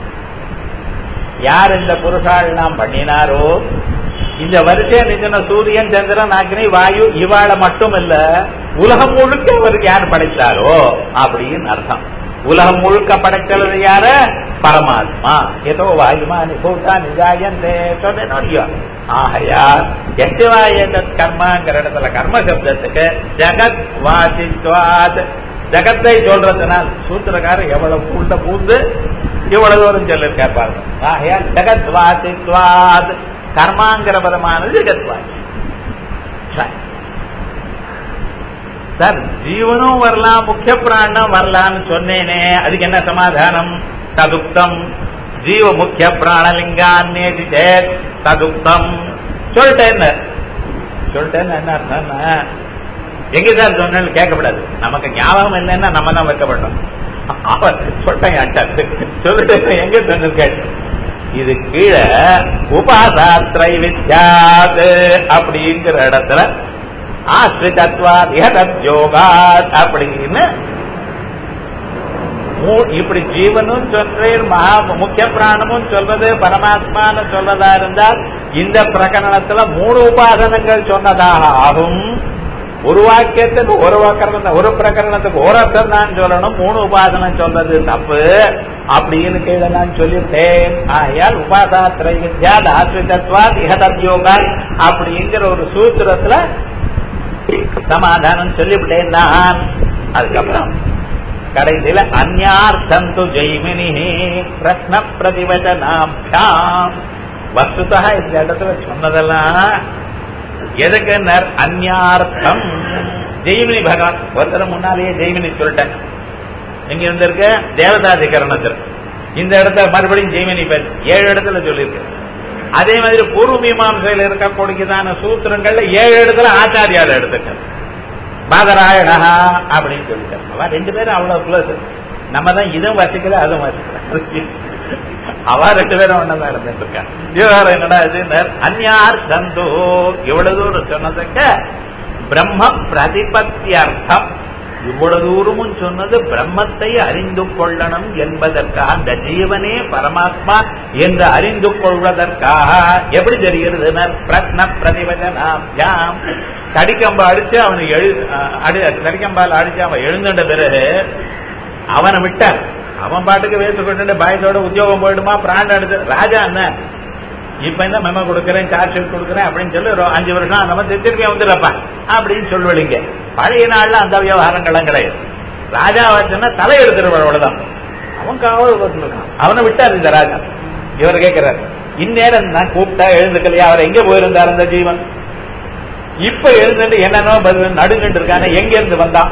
யார் இந்த புருஷால் நாம் பண்ணினாரோ இந்த வருஷம் நிஜன சூரியன் சந்திரன் அக்னி வாயு இவாள மட்டும் இல்ல உலகம் முழுக்க அவர் யார் படைத்தாரோ அப்படின்னு அர்த்தம் உலகம் முழுக்க படைத்தது யாரு பரமாத்மா ஏதோ வாயுமா நிபூட்டா நிஜாயந்தே சொன்னோடியோ ஆகையா எச்சவா ஏதத் கர்மாங்கிற இடத்துல கர்ம சப்தத்துக்கு ஜெகத் வாசித்வாத் ஜகத்தை சொல்றதுனால் சூத்திரக்காரர் எவ்வளவு உள்ள பூந்து இவ்வளவு தூரம் சொல்லிருக்கார் பாருங்க ஆகையால் ஜெகத் வாசித்வாத் கர்மாங்கிற பதமானது ஜெகத் வாசி சார் ஜீவனும் வரலாம் முக்கிய பிராணம் வரலாம்னு சொன்னேனே அதுக்கு என்ன சமாதானம் ததுக்தம் ஜீவ முக்கிய பிராணலிங்கான்னேதி சேத் ததுக்தம் சொல்லிட்டேன் சொல்லிட்டேன்னு என்ன அர்த்தம்னா எங்க சார் சொன்னு கேட்கக்கூடாது நமக்கு ஞாபகம் இல்லைன்னா நம்ம தான் வைக்கப்பட்டோம் அவர் சொல்லிட்டேன் சொல்லிட்டு எங்க சொன்னு கேட்டு இது கீழே உபாசாத்திரை வித்யாத் அப்படிங்கிற இடத்துல ஆஸ்ரிதத்வாத் யோகாத் அப்படின்னு இப்படி ஜீவனும் சொல்றேன் மகா முக்கிய பிராணமும் சொல்றது பரமாத்மான்னு சொல்றதா இருந்தால் இந்த பிரகரணத்துல மூணு உபாசனங்கள் சொன்னதாக ஆகும் ஒரு வாக்கியத்துக்கு ஒரு வாக்கரணம் ஒரு பிரகரணத்துக்கு ஒரு அர்த்தம் தான் சொல்லணும் மூணு உபாசனம் சொல்றது தப்பு அப்படின்னு கீழே நான் சொல்லிவிட்டேன் ஆகையால் உபாசாத்திரை வித்யா ஆஸ்ரிதத்வாத் இஹதத்யோகா அப்படிங்கிற ஒரு சூத்திரத்துல சமாதானம் சொல்லிவிட்டேன் நான் அதுக்கப்புறம் கடைசியில அந்யார்த்தம் து ஜெய்மினி பிரஷ்ன பிரதிவச்சனாபியாம் வஸ்துதா இந்த இடத்துல சொன்னதெல்லாம் எதுக்கு அந்யார்த்தம் ஜெய்மினி பகவான் ஒருத்தர் முன்னாலேயே ஜெய்மினி சொல்லிட்டேன் இங்க இருந்திருக்க தேவதாதிகரணத்தில் இந்த இடத்துல மறுபடியும் ஜெய்மினி பேர் ஏழு இடத்துல சொல்லியிருக்கு அதே மாதிரி பூர்வ மீமாசையில் இருக்கக்கூடியதான சூத்திரங்கள்ல ஏழு இடத்துல ஆச்சாரியால் எடுத்துக்க பாதராயணா அப்படின்னு சொல்லிட்டார் அவன் ரெண்டு பேரும் அவ்வளவு குளோஸ் நம்ம தான் இதுவும் வசிக்கல அதுவும் வசிக்கல அவ ரெண்டு பேரும் ஒன்னதான் இருந்துட்டு இருக்கா விவகாரம் என்னடா இது அந்யார் சந்தோ இவ்வளவு தூரம் சொன்னதுக்கு பிரம்ம பிரதிபத்தியர்த்தம் இவ்வளவு தூரமும் சொன்னது பிரம்மத்தை அறிந்து கொள்ளணும் என்பதற்காக அந்த ஜீவனே பரமாத்மா என்று அறிந்து கொள்வதற்காக எப்படி தெரிகிறது பிரத்ன பிரதிவதனாபியாம் தடிக்கம்பா அடிச்சு அவனை எழு தடிக்கம்பால் அடிச்சு அவன் எழுந்துட்ட பிறகு அவனை விட்டார் அவன் பாட்டுக்கு வேத்து கொண்டு பயத்தோட உத்தியோகம் போயிடுமா பிராண்ட் எடுத்து ராஜா என்ன இப்ப என்ன மெம கொடுக்கறேன் சார்ஜ் ஷீட் கொடுக்கறேன் அப்படின்னு சொல்லி ஒரு அஞ்சு வருஷம் அந்த மாதிரி திருப்பி வந்துடப்பா அப்படின்னு சொல்லுவீங்க பழைய நாள்ல அந்த விவகாரங்கள்லாம் கிடையாது ராஜா வச்சுன்னா தலை எடுத்துருவாள் அவ்வளவுதான் அவன் காவல் பார்த்துருக்கான் அவனை விட்டார் இந்த ராஜா இவர் கேட்கிறார் இந்நேரம் நான் கூப்பிட்டா எழுந்துக்கலையா அவர் எங்க போயிருந்தார் அந்த ஜீவன் இப்ப எழுந்துட்டு என்னென்னோ பதில் நடுங்கிட்டு இருக்கானே எங்க இருந்து வந்தான்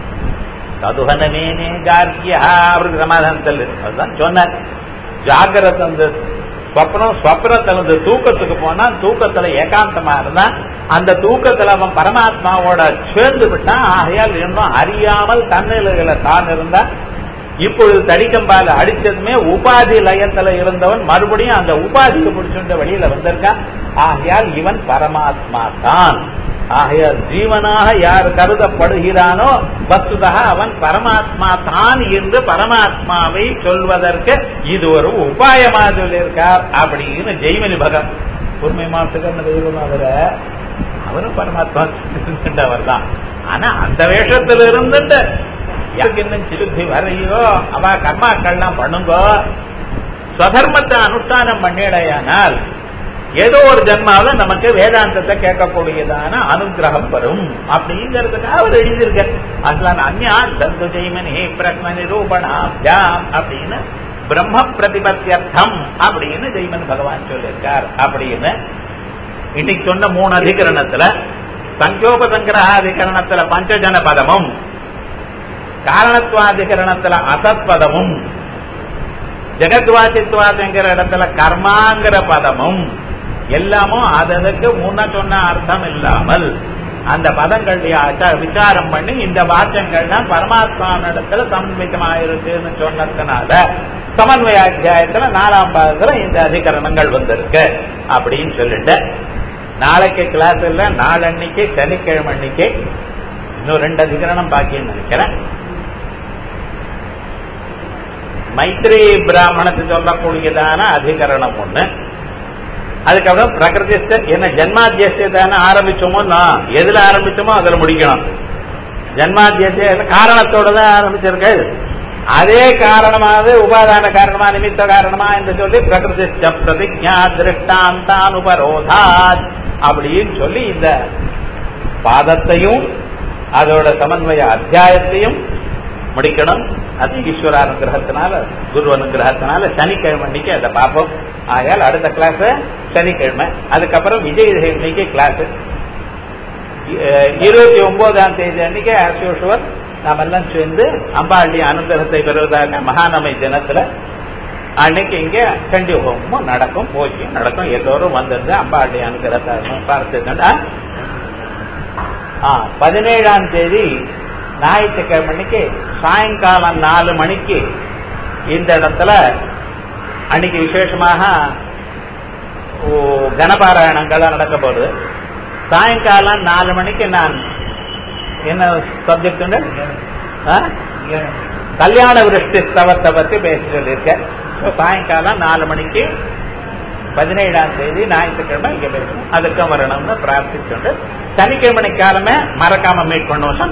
ததுகனமேனே ஜார்கியா அவருக்கு சமாதானம் சொல்லு அதுதான் சொன்னார் ஜாகிரத அந்த ஸ்வப்னம் ஸ்வப்னத்துல இந்த தூக்கத்துக்கு போனா தூக்கத்துல ஏகாந்தமா இருந்தா அந்த தூக்கத்துல அவன் பரமாத்மாவோட சேர்ந்து விட்டான் ஆகையால் இன்னும் அறியாமல் தன்னிலைகளை தான் இருந்தா இப்பொழுது தடிக்கம்பால அடிச்சதுமே உபாதி லயத்துல இருந்தவன் மறுபடியும் அந்த உபாதிக்கு பிடிச்சுட்டு வெளியில வந்திருக்கான் ஆகையால் இவன் பரமாத்மா தான் ஆகையால் ஜீவனாக யார் கருதப்படுகிறானோ வஸ்துதா அவன் பரமாத்மா தான் என்று பரமாத்மாவை சொல்வதற்கு இது ஒரு உபாயமா சொல்லியிருக்கார் அப்படின்னு ஜெய்மனி பகன் உண்மை மாசுகர்னு தெய்வம் அவர அவரும் பரமாத்மா அவர் தான் ஆனா அந்த வேஷத்துல இருந்துட்டு யாருக்கு இன்னும் சிறுத்தி வரையோ அவ கர்மாக்கள்லாம் பண்ணுங்கோ ஸ்வதர்மத்தை அனுஷ்டானம் பண்ணிடையானால் ஏதோ ஒரு ஜென்மாவில நமக்கு வேதாந்தத்தை கேட்கக்கூடியதான அனுகிரகம் வரும் அப்படிங்கிறதுக்காக அவர் எழுதியிருக்க அஸ்லான் அந்யா தந்து ஜெய்மனி பிரக்ம நிரூபணாபியாம் அப்படின்னு பிரம்ம பிரதிபத்தியர்த்தம் அப்படின்னு ஜெய்மன் பகவான் சொல்லியிருக்கார் அப்படின்னு இன்னைக்கு சொன்ன மூணு அதிகரணத்துல சங்கோபசங்கிரகாதிகரணத்துல பஞ்சஜன பதமும் காரணத்துவாதிகரணத்துல அசத் பதமும் ஜெகத்வாசித்வாதுங்கிற இடத்துல கர்மாங்கிற பதமும் எல்லாமும் அதற்கு முன்ன சொன்ன அர்த்தம் இல்லாமல் அந்த பதங்களுடைய விசாரம் பண்ணி இந்த வாக்கியங்கள்லாம் பரமாத்மாவிடத்துல சமன்விதமாயிருக்குன்னு சொன்னதுனால சமன்வய அத்தியாயத்துல நாலாம் பாகத்துல இந்த அதிகரணங்கள் வந்திருக்கு அப்படின்னு சொல்லிட்டு நாளைக்கு கிளாஸ் இல்ல நாளன்னைக்கு சனிக்கிழமை அன்னைக்கு இன்னும் ரெண்டு அதிகரணம் பாக்கின்னு நினைக்கிறேன் மைத்ரி பிராமணத்தை சொல்லக்கூடியதான அதிகரணம் ஒண்ணு அதுக்கப்புறம் பிரகிருதிஸ்த என்ன ஜென்மாத்தியஸ்தான ஆரம்பிச்சோமோ நான் எதுல ஆரம்பிச்சோமோ அதுல முடிக்கணும் ஜன்மாத்தியத்தை காரணத்தோட தான் ஆரம்பிச்சிருக்கு அதே காரணமாவது உபாதான காரணமா நிமித்த காரணமா என்று சொல்லி பிரகிருதி பிரதிஜா திருஷ்டாந்தான் உபரோதாத் அப்படின்னு சொல்லி இந்த பாதத்தையும் அதோட சமன்வய அத்தியாயத்தையும் முடிக்கணும் அது ஈஸ்வர அனுகிரகத்தினால குரு அனுகிரகத்தினால சனிக்கிழமை அன்னைக்கு அதை பார்ப்போம் ஆகையால் அடுத்த கிளாஸ் சனிக்கிழமை அதுக்கப்புறம் விஜயதசமிக்கு கிளாஸ் இருபத்தி ஒன்பதாம் தேதி அன்னைக்கு ஆஸ் யூஷுவல் நாம் எல்லாம் சேர்ந்து அம்பாண்டி அனுகிரகத்தை பெறுவதாக மகாநமை தினத்துல அன்னைக்கு இங்க சண்டி ஹோமமும் நடக்கும் பூஜையும் நடக்கும் எல்லோரும் வந்திருந்து அம்பாண்டி அனுகிரகத்தை பார்த்துக்கண்டா பதினேழாம் தேதி ஞாயிற்றுக்கிழமை அன்னைக்கு சாயங்காலம் நாலு மணிக்கு இந்த இடத்துல அன்னைக்கு விசேஷமாக கனபாராயணங்கள்லாம் நடக்க போகுது சாயங்காலம் நாலு மணிக்கு நான் என்ன சப்ஜெக்ட் கல்யாண விருஷ்டி ஸ்தவத்தை பத்தி பேசி சொல்லியிருக்கேன் சாயங்காலம் நாலு மணிக்கு பதினேழாம் தேதி ஞாயிற்றுக்கிழமை இங்க பேசணும் அதுக்கும் வரணும்னு பிரார்த்திச்சுண்டு சனிக்கிழமை காலமே மறக்காம மீட் பண்ணுவோம்